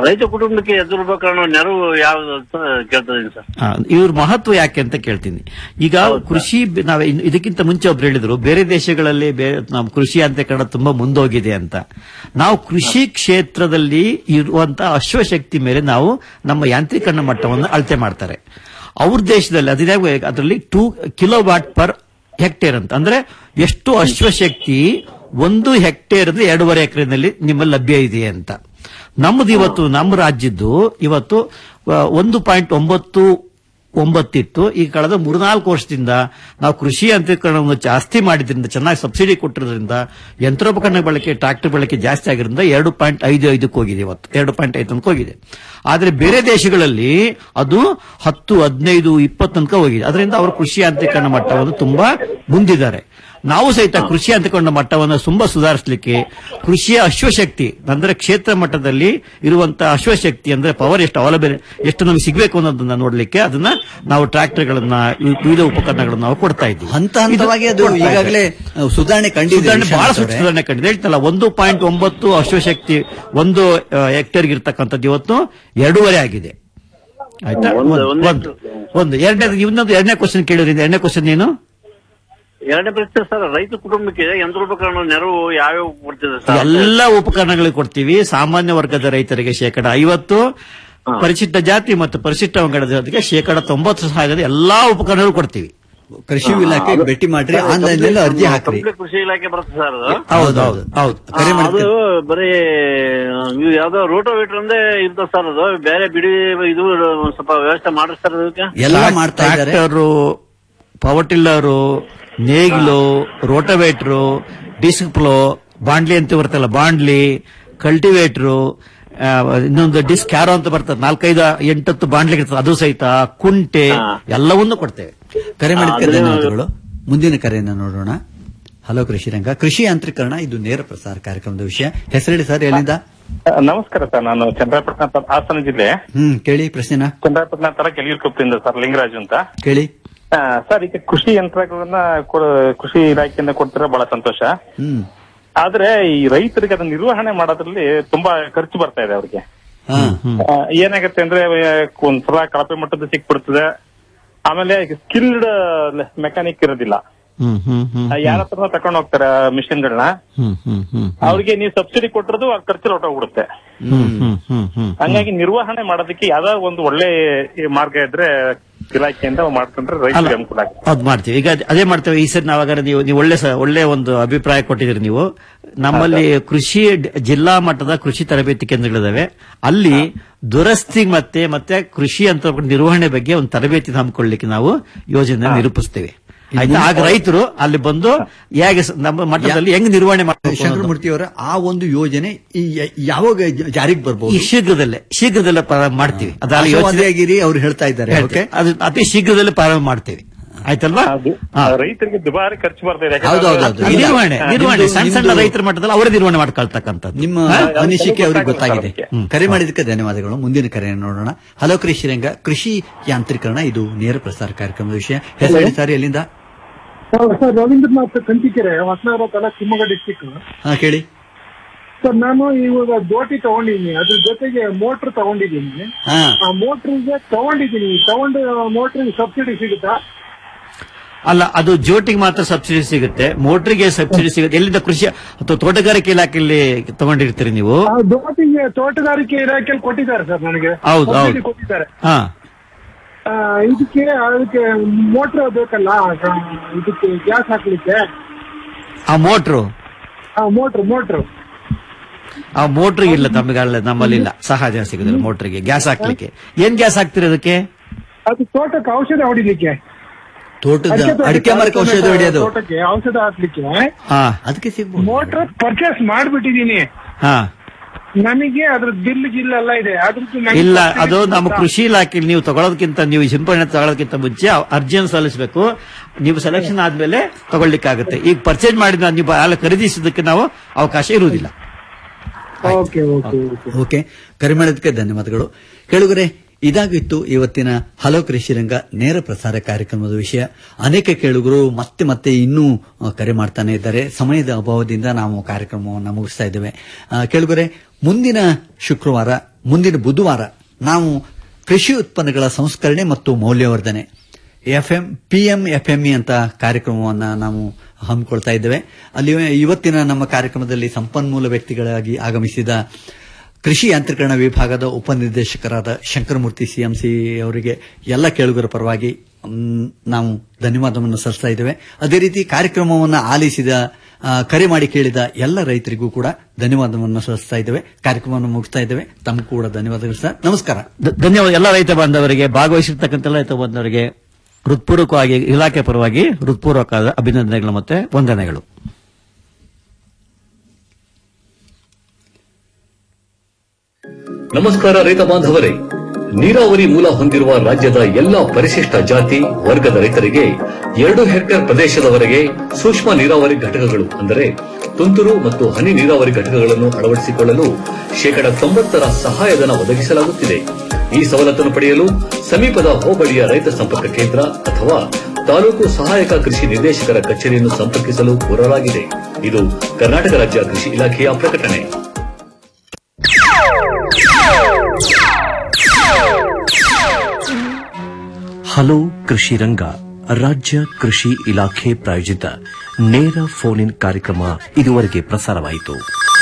ರೈತ ಕುಟುಂಬಕ್ಕೆ ಎದುರ್ಬೇಕನ್ನೋ ನೆರವು ಯಾವ್ದು ಅಂತ ಕೇಳ್ತದೀನಿ ಸರ್ ಆ, ಇವ್ರ ಮಹತ್ವ ಯಾಕೆ ಅಂತ ಕೇಳ್ತೀನಿ ಈಗ ಕೃಷಿ ಬೆ- ನಾವ್ ಇನ್- ಇದಕ್ಕಿಂತ ಮುಂಚೆ ಒಬ್ರು ಹೇಳಿದ್ರು ಬೇರೆ ದೇಶಗಳಲ್ಲಿ ಬೇರೆ ನಮ್ಮ ಕೃಷಿ ಅಂತಕರಣ ತುಂಬಾ ಮುಂದೋಗಿದೆ ಅಂತ ನಾವು ಕೃಷಿ ಕ್ಷೇತ್ರದಲ್ಲಿ ಇರುವಂತಹ ಅಶ್ವಶಕ್ತಿ ಮೇಲೆ ನಾವು ನಮ್ಮ ಯಾಂತ್ರೀಕರಣ ಮಟ್ಟವನ್ನು ಅಳತೆ ಮಾಡ್ತಾರೆ ಅವ್ರ ದೇಶದಲ್ಲಿ ಅದೇ ಅದರಲ್ಲಿ two kilowatt per hectare ಅಂತ ಅಂದ್ರೆ ಎಷ್ಟು ಅಶ್ವಶಕ್ತಿ ಒಂದು ಹೆಕ್ಟೇರ್ ಅಂದ್ರೆ ಎರಡೂವರೆ ಎಕರೆನಲ್ಲಿ ನಿಮ್ಮಲ್ಲಿ ಲಭ್ಯ ಇದೆ ಅಂತ ನಮ್ಮದು ಇವತ್ತು ನಮ್ಮ ರಾಜ್ಯದ್ದು ಇವತ್ತು ಆ, ಒಂದು ಪಾಯಿಂಟ್ ಒಂಬತ್ತು ಒಂಬತ್ತಿತ್ತು ಈ ಕಳೆದ ಮೂರ್ನಾಲ್ಕು ವರ್ಷದಿಂದ ನಾವು ಕೃಷಿ ಯಂತ್ರೀಕರಣವನ್ನು ಜಾಸ್ತಿ ಮಾಡಿದ್ರಿಂದ ಚೆನ್ನಾಗಿ ಸಬ್ಸಿಡಿ ಕೊಟ್ಟಿರೋದ್ರಿಂದ ಯಂತ್ರೋಪಕರಣ ಬಳಕೆ ಟ್ರಾಕ್ಟರ್ ಬಳಕೆ ಜಾಸ್ತಿ ಆಗಿರೋದ್ರಿಂದ ಎರಡು ಪಾಯಿಂಟ್ ಐದು ಐದಕ್ಕೆ ಹೋಗಿದೆ ಇವತ್ತು ಎರಡು ಪಾಯಿಂಟ್ ಐದು ತನಕ ಹೋಗಿದೆ ಆದ್ರೆ ಬೇರೆ ದೇಶಗಳಲ್ಲಿ ಅದು ಹತ್ತು ಹದಿನೈದು ಇಪ್ಪತ್ತು ತನಕ ಹೋಗಿದೆ ಅದರಿಂದ ಅವರ ಕೃಷಿ ಯಾಂತ್ರೀಕರಣ ಮಟ್ಟವನ್ನು ತುಂಬಾ ಮುಂದಿದ್ದಾರೆ ನಾವು ಸಹಿತ ಕೃಷಿ ಯಾಂತ್ರೀಕರಣ ಮಟ್ಟವನ್ನು ತುಂಬಾ ಸುಧಾರಿಸಲಿಕ್ಕೆ ಕೃಷಿಯ ಅಶ್ವಶಕ್ತಿ ಅಂದ್ರೆ ಕ್ಷೇತ್ರ ಮಟ್ಟದಲ್ಲಿ ಇರುವಂತಹ ಅಶ್ವಶಕ್ತಿ ಅಂದ್ರೆ ಪವರ್ ಎಷ್ಟು ಅವೈಲಬಲ್ ಎಷ್ಟು ನಮಗೆ ಸಿಗಬೇಕು ಅನ್ನೋದನ್ನ ನೋಡ್ಲಿಕ್ಕೆ ಅದನ್ನ ನಾವು ಟ್ರಾಕ್ಟರ್ಗಳನ್ನ ವಿವಿಧ ಉಪಕರಣಗಳನ್ನ ನಾವು ಕೊಡ್ತಾ ಇದ್ದೀವಿ ಹಂತ ಹಂತವಾಗಿ ಅದು ಕೊಡ್ತಾ ಇದ್ದಾರೆ. ಈಗಾಗಲೇ ಸುಧಾರಣೆ ಕಂಡಿದೆ ಸುಧಾರಣೆ ಬಹಳ ವಿಶ್ವನಾಥ್ ಅವರೇ. ಸುಧಾರಣೆ ಕಂಡಿದೆ ಹೇಳ್ತಲ್ಲ ಒಂದು ಪಾಯಿಂಟ್ ಒಂಬತ್ತು ಅಶ್ವಶಕ್ತಿ ಒಂದು ಹೆಕ್ಟೇರ್ ಇರ್ತಕ್ಕಂಥದ್ದು ಇವತ್ತು ಎರಡೂವರೆ ಆಗಿದೆ ಆಯ್ತಾ ಒಂದು- ಒಂದು ಒಂದು ಒಂದು ಎರಡನೇ ಇನ್ನೊಂದು ಎರಡನೇ ಕ್ವಶನ್ ಕೇಳಿದ್ರಿ ಎರಡನೇ ಕ್ವಶನ್ ಏನು ಎರಡನೇ ಪ್ರಶ್ನೆ ಸರ್ ರೈತ ಕುಟುಂಬಕ್ಕೆ ಯಂತ್ರೋಪಕರಣ ನೆರವು ಯಾವ್ಯಾವ ಕೊಡ್ತಿದೆ ಸರ್ ಎಲ್ಲ ಉಪಕರಣಗಳಿಗೆ ಕೊಡ್ತೀವಿ ಸಾಮಾನ್ಯ ವರ್ಗದ ರೈತರಿಗೆ ಶೇಕಡ ಐವತ್ತು ಪರಿಶಿಷ್ಟ ಜಾತಿ ಮತ್ತು ಪರಿಶಿಷ್ಟ ವರ್ಗದ ಜಾತಿಗೆ ಶೇಕಡ ತೊಂಬತ್ತು ಸಹಾಯದ ಎಲ್ಲಾ ಉಪಕರಣಗಳು ಕೊಡ್ತೀವಿ ಕೃಷಿ ಇಲಾಖೆಗೆ ಭೇಟಿ ಮಾಡ್ರಿ ಆನ್ಲೈನ್ ನಲ್ಲಿ ಅರ್ಜಿ ಹಾಕ್ರಿ ಕಂಪ್ಲೀಟ್ ಕೃಷಿ ಇಲಾಖೆ ಬರುತ್ತೆ ಸರ್ ಅದು ಹೌದು ಹೌದು ಹೌದು ಕರೆ ಅದು ಮಾಡ್ತೀವಿ ಬರೀ ಇದು ಯಾವ್ದೋ ರೋಟೋವೇಟರ್ ಅಂದೇ ಇರ್ತದೆ ಸರ್ ಅದು ಬೇರೆ ಬಿಡಿ ಇದು ಒಂದ್ ಸ್ವಲ್ಪ ವ್ಯವಸ್ಥೆ ಮಾಡಿಸ್ತಾರೆ ಅದಕ್ಕೆ ಎಲ್ಲ ಮಾಡ್ತಾ ಇದ್ದಾರೆ ಟ್ರ್ಯಾಕ್ಟರು ಪವರ್ ಟಿಲ್ಲರು ನೇಗಿಲು ರೋಟವೇಟ್ರು ಡಿಸ್ಕ್ ಪ್ಲೋ ಬಾಂಡ್ಲಿ ಅಂತ ಬರ್ತಲ್ಲ ಬಾಂಡ್ಲಿ ಕಲ್ಟಿವೇಟ್ರು ಆ, ಇನ್ನೊಂದು ಡಿಸ್ಕ್ ಕ್ಯಾರೋ ಅಂತ ಬರ್ತದೆ ನಾಲ್ಕೈದು ಎಂಟತ್ತು ಬಾಂಡ್ಲಿ ಇರ್ತದೆ ಅದು ಸಹಿತ ಕುಂಟೆ ಎಲ್ಲವನ್ನೂ ಕೊಡ್ತೇವೆ ಕರೆ ಮಾಡಿದ್ದಕ್ಕೆ ಧನ್ಯವಾದಗಳು ಮುಂದಿನ ಕರೆಯನ್ನ ನೋಡೋಣ ಹಲೋ ಕೃಷಿ ರಂಗ ಕೃಷಿ ಯಾಂತ್ರೀಕರಣ ಇದು ನೇರ ಪ್ರಸಾರ ಕಾರ್ಯಕ್ರಮದ ವಿಷಯ ಹೆಸರೇಳಿ ಸರ್ ಎಲ್ಲಿಂದ ನಮಸ್ಕಾರ ಸರ್ ನಾನು ಚಂದ್ರಪಟ್ಟಣ ತ- ಹಾಸನ ಜಿಲ್ಲೆ ಹ್ಮ್ ಕೇಳಿ ಪ್ರಶ್ನೆನ ಚಂದ್ರಪಟ್ಟಣ ತರ ಕೆಳಗಿರ್ಕೊಪ್ಪಿಂದ ಸರ್ ಲಿಂಗರಾಜು ಅಂತ ಕೇಳಿ ಆ, ಸರ್ ಈಗ ಕೃಷಿ ಯಂತ್ರಗಳನ್ನ ಕೊಡ- ಕೃಷಿ ಇಲಾಖೆಯಿಂದ ಕೊಡ್ತಾರೆ ಬಹಳ ಸಂತೋಷ ಹ್ಮ್ ಆದ್ರೆ ಈ ರೈತರಿಗೆ ಅದನ್ನ ನಿರ್ವಹಣೆ ಮಾಡೋದ್ರಲ್ಲಿ ತುಂಬಾ ಖರ್ಚು ಬರ್ತಾ ಇದೆ ಅವ್ರಿಗೆ ಹಾ ಆ, ಏನಾಗತ್ತೆ ಅಂದ್ರೆ ಆ, ಒಂದ್ಸಲ ಕಳಪೆ ಮಟ್ಟದ ಸಿಕ್ಬಿಡ್ತದೆ ಆಮೇಲೆ ಸ್ಕಿಲ್ಡ್ ಮೆಕ್ಯಾನಿಕ್ ಇರೋದಿಲ್ಲ ಹ್ಮ್ ಹ್ಮ್ ಹ್ಮ್ ಯಾರ ಹತ್ರ ತಗೊಂಡ್ ಹೋಗ್ತಾರೆ ಮಿಷಿನ್ಗಳನ್ನ ಹ್ಮ್ ಹ್ಮ್ ಹ್ಮ್ ಅವ್ರಿಗೆ ನೀವು ಸಬ್ಸಿಡಿ ಕೊಟ್ಟಿರೋದು ಆ ಖರ್ಚು ಹೊರಟೋಗ್ಬಿಡುತ್ತೆ ಹ್ಮ್ ಹ್ಮ್ ಹ್ಮ್ ಹ್ಮ್ ಹಂಗಾಗಿ ನಿರ್ವಹಣೆ ಮಾಡೋದಕ್ಕೆ ಯಾವ್ದೋ ಒಂದು ಒಳ್ಳೆ ಈ ಮಾರ್ಗ ಇದ್ರೆ ಇಲಾಖೆಯಿಂದ ಮಾಡ್ಕೊಂಡ್ರೆ ರೈತರಿಗೆ ಅನುಕೂಲ ಆಗುತ್ತೆ ಅದ್ ಮಾಡ್ತೀವಿ ಈಗ ಅದ್- ಅದೇ ಮಾಡ್ತೇವೆ ಈ ಸರಿ ನಾವಾಗಾದ್ರೆ ನೀವು ನೀವು ಒಳ್ಳೆ ಸ- ಒಳ್ಳೆ ಒಂದು ಅಭಿಪ್ರಾಯ ಕೊಟ್ಟಿದ್ದೀರಿ ನೀವು ನಮ್ಮಲ್ಲಿ ಕೃಷಿ ಡ್- ಜಿಲ್ಲಾ ಮಟ್ಟದ ಕೃಷಿ ತರಬೇತಿ ಕೇಂದ್ರಗಳಿದಾವೆ ಅಲ್ಲಿ ದುರಸ್ತಿ ಮತ್ತೆ ಮತ್ತೆ ಕೃಷಿ ಅಂತ ನಿರ್ವಹಣೆ ಬಗ್ಗೆ ಒಂದು ತರಬೇತಿ ಹಮ್ಮಿಕೊಳ್ಳಿಕ್ಕೆ ನಾವು ಯೋಜನೆ ನಿರೂಪಿಸ್ತೇವೆ ಆಯ್ತಾ ಆಗ ರೈತರು ಅಲ್ಲಿ ಬಂದು ಹೇಗೆ ಸ- ನಮ್ಮ ಮಟ್ಟದಲ್ಲಿ ಹೆಂಗ್ ನಿರ್ವಹಣೆ ಮಾಡಬೇಕು ಶಂಕರಮೂರ್ತಿ ಅವರ ಆ ಒಂದು ಯೋಜನೆ ಈ ಯ- ಯಾವಾಗ ಜ- ಜಾರಿಗೆ ಈ ಬರ್ಬೋದು ಶೀಘ್ರದಲ್ಲೇ ಶೀಘ್ರದಲ್ಲೇ ಪ್ರಾರಂಭ ಮಾಡ್ತೀವಿ ಅದಾದ ಯೋಚನೆ ಆಶಾವಾದಿಯಾಗಿರಿ ಅವ್ರು ಹೇಳ್ತಾ ಇದ್ದಾರೆ ಓಕೆ ಅದು ಅತಿ ಶೀಘ್ರದಲ್ಲೇ ಪ್ರಾರಂಭ ಮಾಡ್ತೀವಿ ಆಯ್ತಲ್ವಾ ಹಾ. ರೈತರಿಗೆ ದುಬಾರಿ ಖರ್ಚು ಬರ್ತಾ ಇದೆ ಹೌದು, ಹೌದು, ಹೌದು. ಈ ನಿರ್ವಹಣೆ ಹಾ, ನಿರ್ವಹಣೆ ನಿಮ್ದು- ಸಣ್ಣ ಸಣ್ಣ ನಿಮ್ದು- ರೈತರ ಮಟ್ಟದಲ್ಲಿ ಅವರೇ ನಿರ್ವಹಣೆ ಮಾಡ್ಕೊಳ್ತಕ್ಕಂಥದ್ದು ನಿಮ್ಮ ಹಾ? ಅನಿಸಿಕೆ ಅವ್ರಿಗೆ ಗೊತ್ತಾಗಿದೆ ಅದಕ್ಕೆ. ಹ್ಮ್. ಕರೆ ಮಾಡಿದ್ದಕ್ಕೆ ಧನ್ಯವಾದಗಳು ಮುಂದಿನ ಕರೆಯನ್ನು ನೋಡೋಣ ಹಲೋ ಕೃಷಿ ರಂಗ ಕೃಷಿ ಯಾಂತ್ರೀಕರಣ ಇದು ನೇರ ಪ್ರಸಾರ ಕಾರ್ಯಕ್ರಮದ ವಿಷಯ ಹೆಸರು ಸರ್ ಎಲ್ಲಿಂದ ಸರ್ ರವೀಂದ್ರನಾಥ್ ಕಂಚಿಕೆರೆ ಹೊಸನಗರ ತಾಲೂಕ್ ಶಿವಮೊಗ್ಗ ಡಿಸ್ಟಿಕ್ ಹಾ ಕೇಳಿ ಸರ್ ನಾನು ಇವಾಗ ದೋಟಿ ತಗೊಂಡಿದ್ದೀನಿ ಅದ್ರ ಜೊತೆಗೆ ಮೋಟರ್ ತಗೊಂಡಿದ್ದೀನಿ ಹಾ ಆ ಮೋಟ್ರಿಗೆ ತಗೊಂಡಿದ್ದೀನಿ ತಗೊಂಡು ಮೋಟ್ರಿಗೆ ಸಬ್ಸಿಡಿ ಸಿಗುತ್ತಾ ಅಲ್ಲ ಅದು ಜೋಟಿಗೆ ಮಾತ್ರ ಸಬ್ಸಿಡಿ ಸಿಗುತ್ತೆ ಮೋಟ್ರಿಗೆ ಸಬ್ಸಿಡಿ ಸಿಗುತ್ತೆ ಎಲ್ಲಿಂದ ಕೃಷಿ ಅಥವಾ ತೋಟಗಾರಿಕೆ ಇಲಾಖೆಯಲ್ಲಿ ತಗೊಂಡಿರ್ತೀರಿ ನೀವು ಆ ದೋಟಿಗೆ ತೋಟಗಾರಿಕೆ ಇಲಾಖೆಯಲ್ಲಿ ಕೊಟ್ಟಿದ್ದಾರೆ ಸರ್ ನನಗೆ ಹೌದು, ಸಬ್ಸಿಡಿ ಹೌದು. ಕೊಟ್ಟಿದ್ದಾರೆ ಹಾ ಆ, ಇದಕ್ಕೆ ಅದಕ್ಕೆ ಮೋಟ್ರ್ ಬೇಕಲ್ಲ ಆ, ಇದಕ್ಕೆ ಗ್ಯಾಸ್ ಹಾಕ್ಲಿಕ್ಕೆ ಆ ಮೋಟ್ರು ಆ ಮೋಟ್ರ್ ಮೋಟ್ರ್ ಆ ಮೋಟ್ರ್ ಇಲ್ಲ ತಮಗೆ ನಮ್ಮಲ್ಲಿ ಇಲ್ಲ ಸಹಜ ಸಿಗುದಿಲ್ಲ ಮೋಟ್ರಿಗೆ ಗ್ಯಾಸ್ ಹಾಕ್ಲಿಕ್ಕೆ ಏನ್ ಗ್ಯಾಸ್ ಹಾಕ್ತಿರಿ ಅದಕ್ಕೆ ಅದು ತೋಟಕ್ಕೆ ಔಷಧ ಹೊಡಿಲಿಕ್ಕೆ ತೋಟದ ಅಡಿಕೆ ತೋಟಕ್ಕೆ ಅಡಿಕೆ ಮರಕ್ಕೆ ಔಷಧ ಹೊಡೆಯೋದು ತೋಟಕ್ಕೆ ಔಷಧ ಹಾಕ್ಲಿಕ್ಕೆ ಹಾ ಅದಕ್ಕೆ ಸಿಗ್ಬೋದು ಮೋಟ್ರ್ ಪರ್ಚೇಸ್ ಮಾಡ್ಬಿಟ್ಟಿದೀನಿ ಹಾ ನನಗೆ ಅದ್ರ ಬಿಲ್ ಗಿಲ್ ಎಲ್ಲ ಇದೆ ಅದ್ರದ್ದು ನನಗೆ ಇಲ್ಲ subsidy ಅದು ನಮ್ಮ ಸಿಗುತ್ತಾ? ಕೃಷಿ ಇಲಾಖೆಯಲ್ಲಿ ನೀವು ತಗೊಳ್ಳೋದಕ್ಕಿಂತ ನೀವು ಸಿಂಪಡಣೆ ತಗೊಳ್ಳೋದಕ್ಕಿಂತ ಮುಂಚೆ ಅರ್ಜಿಯನ್ನು ಸಲ್ಲಿಸಬೇಕು ನೀವು ಸೆಲೆಕ್ಷನ್ ಆದ್ಮೇಲೆ ತಗೊಳ್ಳಿಕ್ಕಾಗುತ್ತೆ ಈಗ ಪರ್ಚೇಸ್ ಮಾಡಿದ ನೀವು ಅಲ್ಲ ಖರೀದಿಸೋದಕ್ಕೆ ನಾವು ಅವಕಾಶ ಇರುವುದಿಲ್ಲ ಓಕೆ ಓಕೆ ಓಕೆ ಓಕೆ ಕರೆ ಮಾಡಿದ್ದಕ್ಕೆ ಧನ್ಯವಾದಗಳು ಕೇಳುಗರೆ ಇದಾಗಿತ್ತು ಇವತ್ತಿನ ಹಲೋ ಕೃಷಿ ರಂಗ ನೇರ ಪ್ರಸಾರ ಕಾರ್ಯಕ್ರಮದ ವಿಷಯ ಅನೇಕ ಕೇಳುಗರು ಮತ್ತೆ ಮತ್ತೆ ಇನ್ನೂ ಆ, ಕರೆ ಮಾಡ್ತಾನೆ ಇದ್ದಾರೆ ಸಮಯದ ಅಭಾವದಿಂದ ನಾವು ಕಾರ್ಯಕ್ರಮವನ್ನು ಮುಗಿಸ್ತಾ ಇದ್ದೇವೆ ಆ, ಕೇಳುಗರೆ ಮುಂದಿನ ಶುಕ್ರವಾರ ಮುಂದಿನ ಬುಧವಾರ ನಾವು ಕೃಷಿ ಉತ್ಪನ್ನಗಳ ಸಂಸ್ಕರಣೆ ಮತ್ತು ಮೌಲ್ಯವರ್ಧನೆ ಎಫ್ಎಂ ಪಿಎಂ ಎಫ್ಎಂಇ ಅಂತ ಕಾರ್ಯಕ್ರಮವನ್ನು ನಾವು ಹಮ್ಮಿಕೊಳ್ತಾ ಇದ್ದೇವೆ ಅಲ್ಲಿ ಇವತ್ತಿನ ನಮ್ಮ ಕಾರ್ಯಕ್ರಮದಲ್ಲಿ ಸಂಪನ್ಮೂಲ ವ್ಯಕ್ತಿಗಳಾಗಿ ಆಗಮಿಸಿದ ಕೃಷಿ ಯಾಂತ್ರೀಕರಣ ವಿಭಾಗದ ಉಪನಿರ್ದೇಶಕರಾದ ಶಂಕರಮೂರ್ತಿ ಸಿಎಂಸಿ ಅವರಿಗೆ ಎಲ್ಲ ಕೇಳುಗರ ಪರವಾಗಿ ಮ್, ನಾವು ಧನ್ಯವಾದವನ್ನು ಸಲ್ಲಿಸ್ತಾ ಇದ್ದೇವೆ ಅದೇ ರೀತಿ ಕಾರ್ಯಕ್ರಮವನ್ನು ಆಲಿಸಿದ ಆ, ಕರೆ ಮಾಡಿ ಕೇಳಿದ ಎಲ್ಲ ರೈತರಿಗೂ ಕೂಡ ಧನ್ಯವಾದವನ್ನು ಸಲ್ಲಿಸ್ತಾ ಇದ್ದೇವೆ ಕಾರ್ಯಕ್ರಮವನ್ನು ಮುಗಿಸ್ತಾ ಇದ್ದೇವೆ ತಮಗೂ ಕೂಡ ಧನ್ಯವಾದಗಳು ಸರ್ ನಮಸ್ಕಾರ ಧ- ಧನ್ಯವಾದ ಎಲ್ಲ ರೈತ ಬಾಂಧವರಿಗೆ ಭಾಗವಹಿಸಿರ್ತಕ್ಕಂಥ ಎಲ್ಲ ರೈತ ಬಾಂಧವರಿಗೆ ಹೃತ್ಪೂರ್ವಕವಾಗಿ ಇಲಾಖೆ ಪರವಾಗಿ ಹೃತ್ಪೂರ್ವಕವಾದ ಅಭಿನಂದನೆಗಳು ಮತ್ತೆ ವಂದನೆಗಳು ನಮಸ್ಕಾರ ರೈತ ಬಾಂಧವರೇ ನೀರಾವರಿ ಮೂಲ ಹೊಂದಿರುವ ರಾಜ್ಯದ ಎಲ್ಲಾ ಪರಿಶಿಷ್ಟ ಜಾತಿ ವರ್ಗದ ರೈತರಿಗೆ ಎರಡು ಹೆಕ್ಟೇರ್ ಪ್ರದೇಶದವರೆಗೆ ಸೂಕ್ಷ್ಮ ನೀರಾವರಿ ಘಟಕಗಳು ಅಂದರೆ ತುಂತುರು ಮತ್ತು ಹನಿ ನೀರಾವರಿ ಘಟಕಗಳನ್ನು ಅಳವಡಿಸಿಕೊಳ್ಳಲು ಶೇಕಡ ತೊಂಬತ್ತರ ಸಹಾಯಧನ ಒದಗಿಸಲಾಗುತ್ತಿದೆ ಈ ಸವಲತ್ತನ್ನು ಪಡೆಯಲು ಸಮೀಪದ ಹೋಬಳಿಯ ರೈತ ಸಂಪರ್ಕ ಕೇಂದ್ರ ಅಥವಾ ತಾಲೂಕು ಸಹಾಯಕ ಕೃಷಿ ನಿರ್ದೇಶಕರ ಕಚೇರಿಯನ್ನು ಸಂಪರ್ಕಿಸಲು ಕೋರಲಾಗಿದೆ ಇದು ಕರ್ನಾಟಕ ರಾಜ್ಯ ಕೃಷಿ ಇಲಾಖೆಯ ಪ್ರಕಟಣೆ ಹಲೋ ಕೃಷಿ ರಂಗ ರಾಜ್ಯ ಕೃಷಿ ಇಲಾಖೆ ಪ್ರಾಯೋಜಿತ ನೇರ ಫೋನ್ ಇನ್ ಕಾರ್ಯಕ್ರಮ ಇದುವರೆಗೆ ಪ್ರಸಾರವಾಯಿತು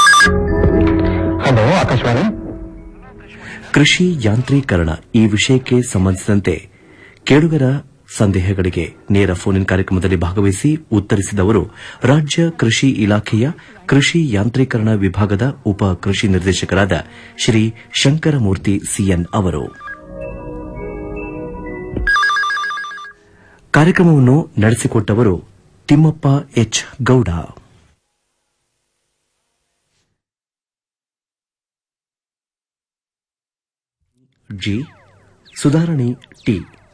ಹಲೋ ಆಕಾಶವಾಣಿ ಕೃಷಿ ಯಾಂತ್ರೀಕರಣ ಈ ವಿಷಯಕ್ಕೆ ಸಂಬಂಧಿಸಿದಂತೆ ಕೇಳುಗರ ಸಂದೇಹಗಳಿಗೆ ನೇರ ಫೋನ್ ಇನ್ ಕಾರ್ಯಕ್ರಮದಲ್ಲಿ ಭಾಗವಹಿಸಿ ಉತ್ತರಿಸಿದವರು ರಾಜ್ಯ ಕೃಷಿ ಇಲಾಖೆಯ ಕೃಷಿ ಯಾಂತ್ರೀಕರಣ ವಿಭಾಗದ ಉಪ ಕೃಷಿ ನಿರ್ದೇಶಕರಾದ ಶ್ರೀ ಶಂಕರಮೂರ್ತಿ ಸಿಎನ್ ಅವರು ಕಾರ್ಯಕ್ರಮವನ್ನು ನಡೆಸಿಕೊಟ್ಟವರು Thimmappa H Gowda G Sudharani T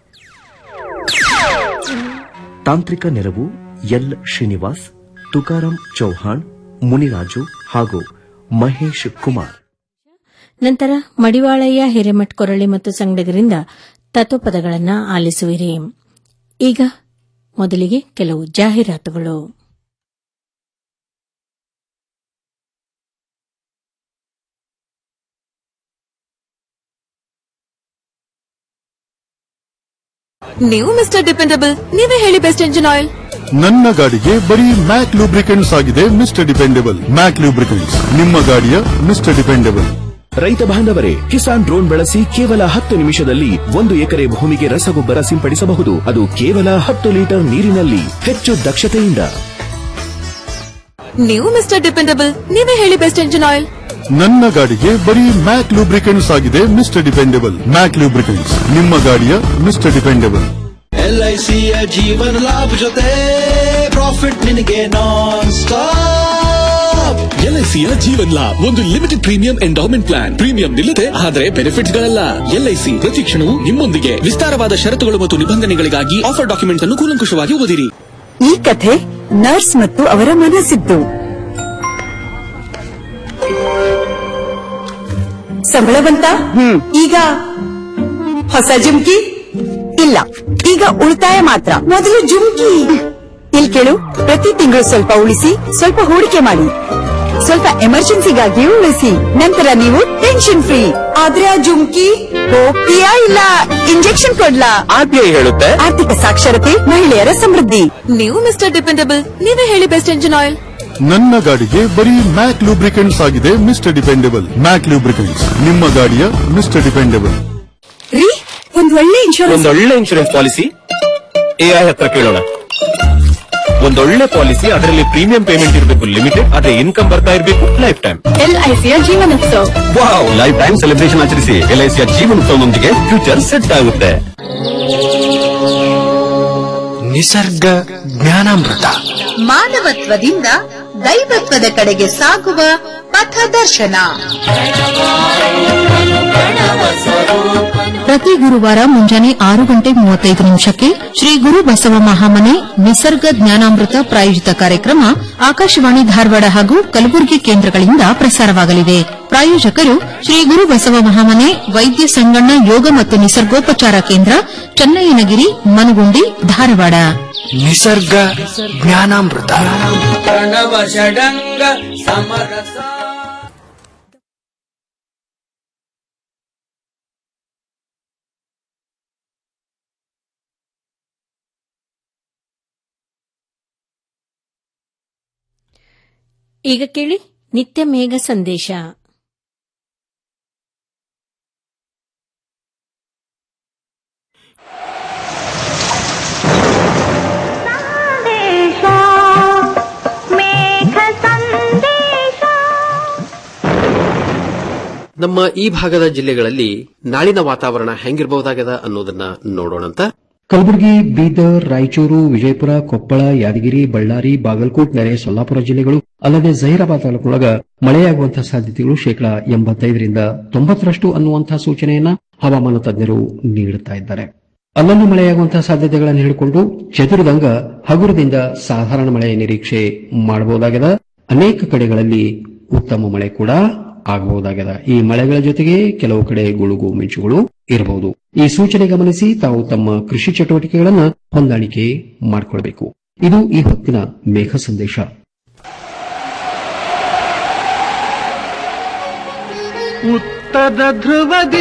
ತಾಂತ್ರಿಕ ನೆರವು ಎಲ್ ಶ್ರೀನಿವಾಸ್ ತುಕಾರಾಂ ಚೌಹಾಣ್ ಮುನಿರಾಜು ಹಾಗೂ ಮಹೇಶ್ ಕುಮಾರ್ ನಂತರ ಮಡಿವಾಳಯ್ಯ ಹಿರೇಮಠ್ ಕೊರಳಿ ಮತ್ತು ಸಂಗಡಿಗರಿಂದ ತತ್ವಪದಗಳನ್ನ ಆಲಿಸುವಿರಿ ಈಗ ಮೊದಲಿಗೆ ಕೆಲವು ಜಾಹೀರಾತುಗಳು ನೀವು ಮಿಸ್ಟರ್ ಡಿಪೆಂಡಬಲ್ ನೀವೇ ಹೇಳಿ ಬೆಸ್ಟ್ ಎಂಜಿನ್ ಆಯಿಲ್ ನನ್ನ ಗಾಡಿಗೆ ಬರೀ ಮ್ಯಾಕ್ ಲೂಬ್ರಿಕೆಂಟ್ಸ್ ಆಗಿದೆ ಮಿಸ್ಟರ್ ಡಿಪೆಂಡೆಬಲ್ ಮ್ಯಾಕ್ ಲೂಬ್ರಿಕೆಂಟ್ಸ್ ನಿಮ್ಮ ಗಾಡಿಯ ಮಿಸ್ಟರ್ ಡಿಪೆಂಡೆಬಲ್ ರೈತ ಬಾಂಧವರೇ ಕಿಸಾನ್ ಡ್ರೋನ್ ಬಳಸಿ ಕೇವಲ ಹತ್ತು ನಿಮಿಷದಲ್ಲಿ ಒಂದು ಎಕರೆ ಭೂಮಿಗೆ ರಸಗೊಬ್ಬರ ಸಿಂಪಡಿಸಬಹುದು ಅದು ಕೇವಲ ಹತ್ತು ಲೀಟರ್ ನೀರಿನಲ್ಲಿ ಹೆಚ್ಚು ದಕ್ಷತೆಯಿಂದ ನೀವು ಮಿಸ್ಟರ್ ಡಿಪೆಂಡಬಲ್ ನೀವೇ ಹೇಳಿ ಬೆಸ್ಟ್ ಎಂಜಿನ್ ಆಯಿಲ್ ನನ್ನ ಗಾಡಿಗೆ ಬರೀ ಮ್ಯಾಕ್ ಲೂಬ್ರಿಕೆಂಟ್ಸ್ ಆಗಿದೆ ಮಿಸ್ಟರ್ ಡಿಪೆಂಡೆಬಲ್ ಮ್ಯಾಕ್ ಲೂಬ್ರಿಕೆಂಟ್ಸ್ ನಿಮ್ಮ ಗಾಡಿಯ ಮಿಸ್ಟರ್ ಡಿಪೆಂಡೆಬಲ್ ಎಲ್ಐಸಿಯ ಜೀವನ ಲಾಭ ಜೊತೆ ಪ್ರಾಫಿಟ್ ನಿನಗೆ ನಾನ್ ಸ್ಟಾಪ್ ಎಲ್ಐಸಿಯ ಜೀವನ್ ಲಾಭ್ ಒಂದು limited premium endowment plan premium ನಿಲ್ಲದೆ ಆದರೆ ಬೆನಿಫಿಟ್ಸ್ ಗಳಲ್ಲ ಎಲ್ಐಸಿ ಪ್ರತಿ ಕ್ಷಣವೂ ನಿಮ್ಮೊಂದಿಗೆ ವಿಸ್ತಾರವಾದ ಷರತ್ತುಗಳು ಮತ್ತು ನಿಬಂಧನೆಗಳಿಗಾಗಿ ಆಫರ್ ಡಾಕ್ಯುಮೆಂಟ್ ಅನ್ನು ಕೂಲಂಕುಷವಾಗಿ ಓದಿರಿ ಈ ಕಥೆ ನರ್ಸ್ ಮತ್ತು ಅವರ ಮನಸ್ಸಿದ್ದು ಸಂಬಳ ಬಂತ ಈಗ ಹೊಸ ಜುಮ್ಕಿ ಇಲ್ಲ ಈಗ ಉಳಿತಾಯ ಮಾತ್ರ ಮೊದಲು ಜುಮ್ಕಿ ಇಲ್ಲಿ ಕೇಳು ಪ್ರತಿ ತಿಂಗಳು ಸ್ವಲ್ಪ ಉಳಿಸಿ ಸ್ವಲ್ಪ ಹೂಡಿಕೆ ಮಾಡಿ ಸ್ವಲ್ಪ ಎಮರ್ಜೆನ್ಸಿಗಾಗಿ ಉಳಿಸಿ ನಂತರ ನೀವು ಟೆನ್ಷನ್ ಫ್ರೀ ಆದ್ರೆ ಆ ಜುಮ್ಕಿ ಹೋಗ್ತೀಯಾ ಇಲ್ಲ ಇಂಜೆಕ್ಷನ್ ಕೊಡ್ಲಾ ಆರ್ಬಿಐ ಹೇಳುತ್ತೆ ಆರ್ಥಿಕ ಸಾಕ್ಷರತೆ ಮಹಿಳೆಯರ ಸಮೃದ್ಧಿ ನೀವು ಮಿಸ್ಟರ್ ಡಿಪೆಂಡಬಲ್ ನೀವೇ ಹೇಳಿ ಬೆಸ್ಟ್ ಎಂಜಿನ್ ಆಯಿಲ್ ನನ್ನ ಗಾಡಿಗೆ ಬರೀ ಮ್ಯಾಕ್ ಲೂಬ್ರಿಕೆಂಟ್ಸ್ ಆಗಿದೆ ಮಿಸ್ಟರ್ ಡಿಪೆಂಡೆಬಲ್ ಮ್ಯಾಕ್ ಲೂಬ್ರಿಕೆಂಟ್ಸ್ ನಿಮ್ಮ ಗಾಡಿಯ ಮಿಸ್ಟರ್ ಡಿಪೆಂಡೆಬಲ್ ರೀ ಒಂದ್ ಒಳ್ಳೆ ಇನ್ಶೂರೆನ್ಸ್ ಒಂದೊಳ್ಳೆ ಇನ್ಶೂರೆನ್ಸ್ ಪಾಲಿಸಿ ಎಐ ಹತ್ರ ಕೇಳೋಣ ಒಂದೊಳ್ಳೆ ಪಾಲಿಸಿ ಅದರಲ್ಲಿ ಪ್ರೀಮಿಯಂ ಪೇಮೆಂಟ್ ಇರಬೇಕು ಲಿಮಿಟೆಡ್ ಅದೇ ಇನ್ಕಮ್ ಬರ್ತಾ ಇರಬೇಕು ಲೈಫ್ ಟೈಮ್ ಎಲ್ಐಸಿಯ ಜೀವನೋತ್ಸವ ವಾವ್ ಲೈಫ್ ಟೈಮ್ ಸೆಲೆಬ್ರೇಷನ್ ಆಚರಿಸಿ ಎಲ್ಐಸಿಯ ಜೀವನೋತ್ಸವದೊಂದಿಗೆ ಫ್ಯೂಚರ್ ಸೆಟ್ ಆಗುತ್ತೆ ನಿಸರ್ಗ ಜ್ಞಾನಾಮೃತ ಮಾನವತ್ವದಿಂದ ದೈವತ್ವದ ಕಡೆಗೆ ಸಾಗುವ ಪಥದರ್ಶನ ಪ್ರತಿ ಗುರುವಾರ ಮುಂಜಾನೆ ಆರು ಗಂಟೆ ಮೂವತ್ತೈದು ನಿಮಿಷಕ್ಕೆ ಶ್ರೀ ಗುರು ಬಸವ ಮಹಾಮನೆ ನಿಸರ್ಗ ಜ್ಞಾನಾಮೃತ ಪ್ರಾಯೋಜಿತ ಕಾರ್ಯಕ್ರಮ ಆಕಾಶವಾಣಿ ಧಾರವಾಡ ಹಾಗೂ ಕಲಬುರಗಿ ಕೇಂದ್ರಗಳಿಂದ ಪ್ರಸಾರವಾಗಲಿದೆ ಪ್ರಾಯೋಜಕರು ಶ್ರೀ ಗುರು ಬಸವ ಮಹಾಮನೆ ವೈದ್ಯ ಸಂಗಣ್ಣ ಯೋಗ ಮತ್ತು ನಿಸರ್ಗೋಪಚಾರ ಕೇಂದ್ರ ಚನ್ನಯ್ಯನಗಿರಿ ಮನಗುಂಡಿ ಧಾರವಾಡ ನಿಸರ್ಗ ಜ್ಞಾನಾಮೃತ ಪ್ರಣವ ಷಡಂಗ ಸಮರಸ ಈಗ ಕೇಳಿ ನಿತ್ಯ ಮೇಘ ಸಂದೇಶ ನಮ್ಮ ಈ ಭಾಗದ ಜಿಲ್ಲೆಗಳಲ್ಲಿ ನಾಳಿನ ವಾತಾವರಣ ಹೆಂಗಿರಬಹುದಾಗದ ಅನ್ನೋದನ್ನ ನೋಡೋಣಂತ ಕಲಬುರಗಿ ಬೀದರ್ ರಾಯಚೂರು ವಿಜಯಪುರ ಕೊಪ್ಪಳ ಯಾದಗಿರಿ ಬಳ್ಳಾರಿ ಬಾಗಲಕೋಟ್ ನೆರೆ ಸೊಲ್ಲಾಪುರ ಜಿಲ್ಲೆಗಳು ಅಲ್ಲದೆ ಜಹೀರಾಬಾದ್ ತಾಲೂಕೊಳಗ ಮಳೆಯಾಗುವಂತಹ ಸಾಧ್ಯತೆಗಳು ಶೇಕಡಾ ಎಂಬತ್ತೈದರಿಂದ ತೊಂಬತ್ತರಷ್ಟು ಅನ್ನುವಂತಹ ಸೂಚನೆಯನ್ನ ಹವಾಮಾನ ತಜ್ಞರು ನೀಡುತ್ತಾ ಇದ್ದಾರೆ ಅಲ್ಲಲ್ಲಿ ಮಳೆಯಾಗುವಂತಹ ಸಾಧ್ಯತೆಗಳನ್ನು ಹಿಡಿಕೊಂಡು ಚದುರಿದಂಗ ಹಗುರದಿಂದ ಸಾಧಾರಣ ಮಳೆಯ ನಿರೀಕ್ಷೆ ಮಾಡಬಹುದಾಗಿದೆ ಅನೇಕ ಕಡೆಗಳಲ್ಲಿ ಉತ್ತಮ ಮಳೆ ಕೂಡ ಆಗಬಹುದಾಗಿದೆ ಈ ಮಳೆಗಳ ಜೊತೆಗೆ ಕೆಲವು ಕಡೆ ಗುಡುಗು ಮಿಂಚುಗಳು ಇರಬಹುದು ಈ ಸೂಚನೆ ಗಮನಿಸಿ ತಾವು ತಮ್ಮ ಕೃಷಿ ಚಟುವಟಿಕೆಗಳನ್ನು ಹೊಂದಾಣಿಕೆ ಮಾಡಿಕೊಳ್ಬೇಕು ಇದು ಈ ಹೊತ್ತಿನ ಮೇಘ ಸಂದೇಶ ಉತ್ತರ ಧ್ರುವದಿ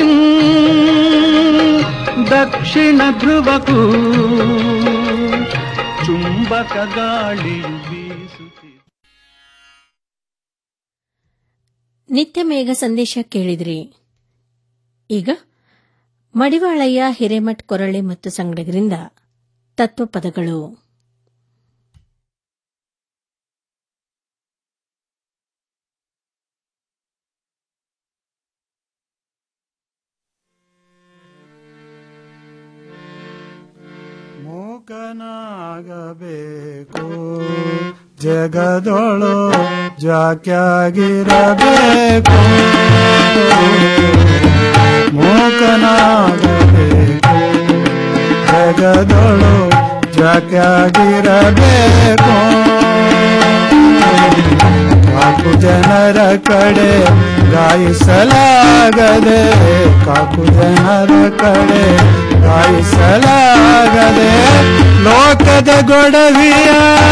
ದಕ್ಷಿಣ ಧ್ರುವಕ್ಕೂ ಚುಂಬಕ ಗಾಳಿಯು ಬೀಸುತ್ತಿದೆ ನಿತ್ಯ ಮೇಘ ಸಂದೇಶ ಕೇಳಿದ್ರಿ ಈಗ ಮಡಿವಾಳಯ್ಯ ಹಿರೇಮಠ್ ಕೊರಳೆ ಮತ್ತು ಸಂಗಡಗರಿಂದ ತತ್ವಪದಗಳು ಮೂಕನಾಗಬೇಕು ಜಗದೊಳು ಜಾಕ್ಯಾಗಿರಬೇಕು ಮೂಕನಾಗಬೇಕು ಜಗದೊಳು ಜಾಕ್ಯಾಗಿರಬೇಕು ಕಾಕು ಜನರ ಕಡೆ ಗಾಯಿಸಲಾಗದೆ ಕಾಕು ಜನರ ಕಡೆ ಗಾಯಿಸಲಾಗದೆ ಲೋಕದ ಗೊಡವಿಯ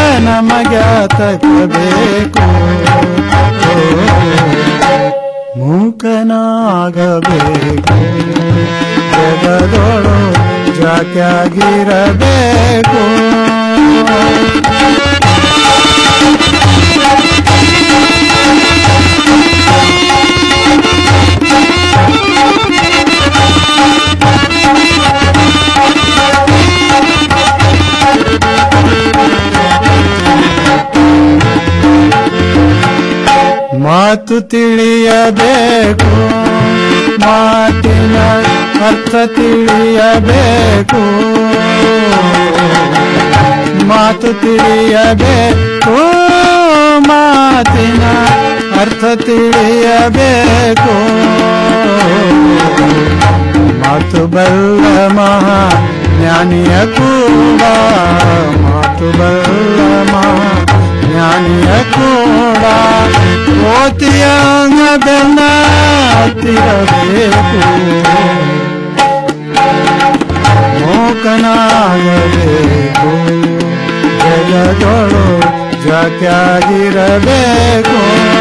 ನಮಗ್ಯಾತಕಬೇಕು ಮೂಕನಾಗಬೇಕು ಜಗದೊಳು ಜಾಕ್ಯಾಗಿರಬೇಕು ಮಾತು ತಿಳಿಯಬೇಕು ಮಾತಿನ ಅರ್ಥ ತಿಳಿಯಬೇಕು ಮಾತು ತಿಳಿಯಬೇಕು ಮಾತಿನ ಅರ್ಥ ತಿಳಿಯಬೇಕು ಮಾತು ಬಲ್ಲ ಮಹಾ ಜ್ಞಾನಿಯ ಕೂಡ ಮಾತು ಬಲ್ಲ ಮಹಾ ಜ್ಞಾನಿಯ ಕೂಡ ಕೋತಿಯಂಗ ಬೆನ್ನ ಹತ್ತಿರಬೇಕು ಮೋಕನಾಗಬೇಕು ಜಗದೊಳು ಜಾಕ್ಯಾಗಿರಬೇಕು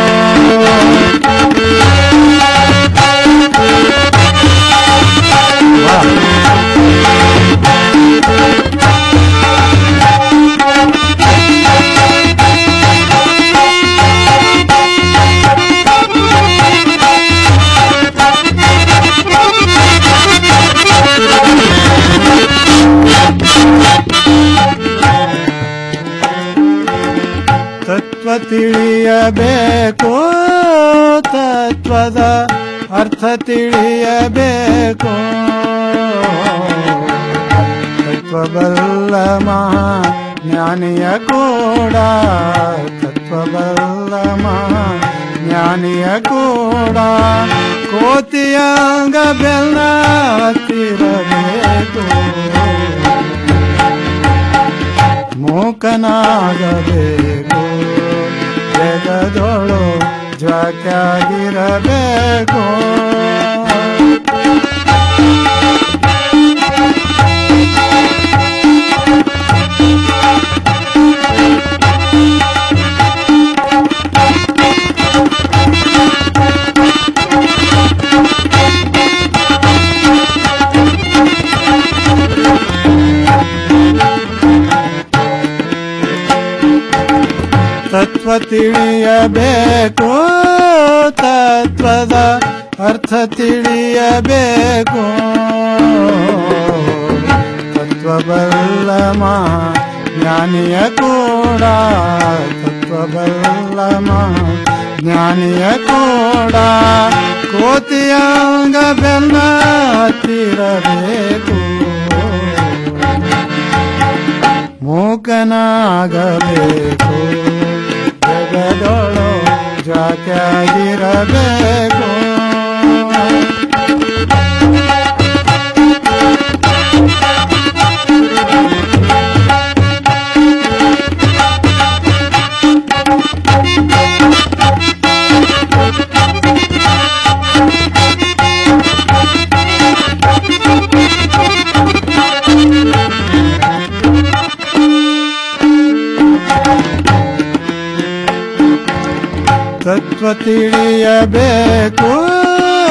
ತತ್ವ ತಿಳಿಯಬೇಕು ತತ್ವದ ಅರ್ಥ ತಿಳಿಯಬೇಕು ತತ್ವಬಲ್ಲ ಮಹಾ ಜ್ಞಾನಿಯ ಕೂಡ ತತ್ವಬಲ್ಲ ಮಹಾ ಜ್ಞಾನಿಯ ಕೂಡ ಕೋತಿಯಂಗ ಬೆಲ್ಲ ಹತ್ತಿರಬೇಕು ಮೂಕನಾಗಬೇಕು ಜಗದೊಳು ಜಾಕ್ಯಾಗಿರಬೇಕು ತತ್ವ ತಿಳಿಯಬೇಕು ತತ್ವದ ಅರ್ಥ ತಿಳಿಯಬೇಕು ತತ್ವಬಲ್ಲಮ ಜ್ಞಾನಿಯ ಕೂಡ ತತ್ವಬಲ್ಲಮ ಜ್ಞಾನಿಯ ಕೂಡ ಕೋತಿಯಂಗ ಬೆನ್ನ ಹತ್ತಿರಬೇಕು ಮೂಕನಾಗಬೇಕು ಜಗದೊಳು ಜಾತಿಯಾಗಿರಬೇಕು ತತ್ವ ತಿಳಿಯಬೇಕು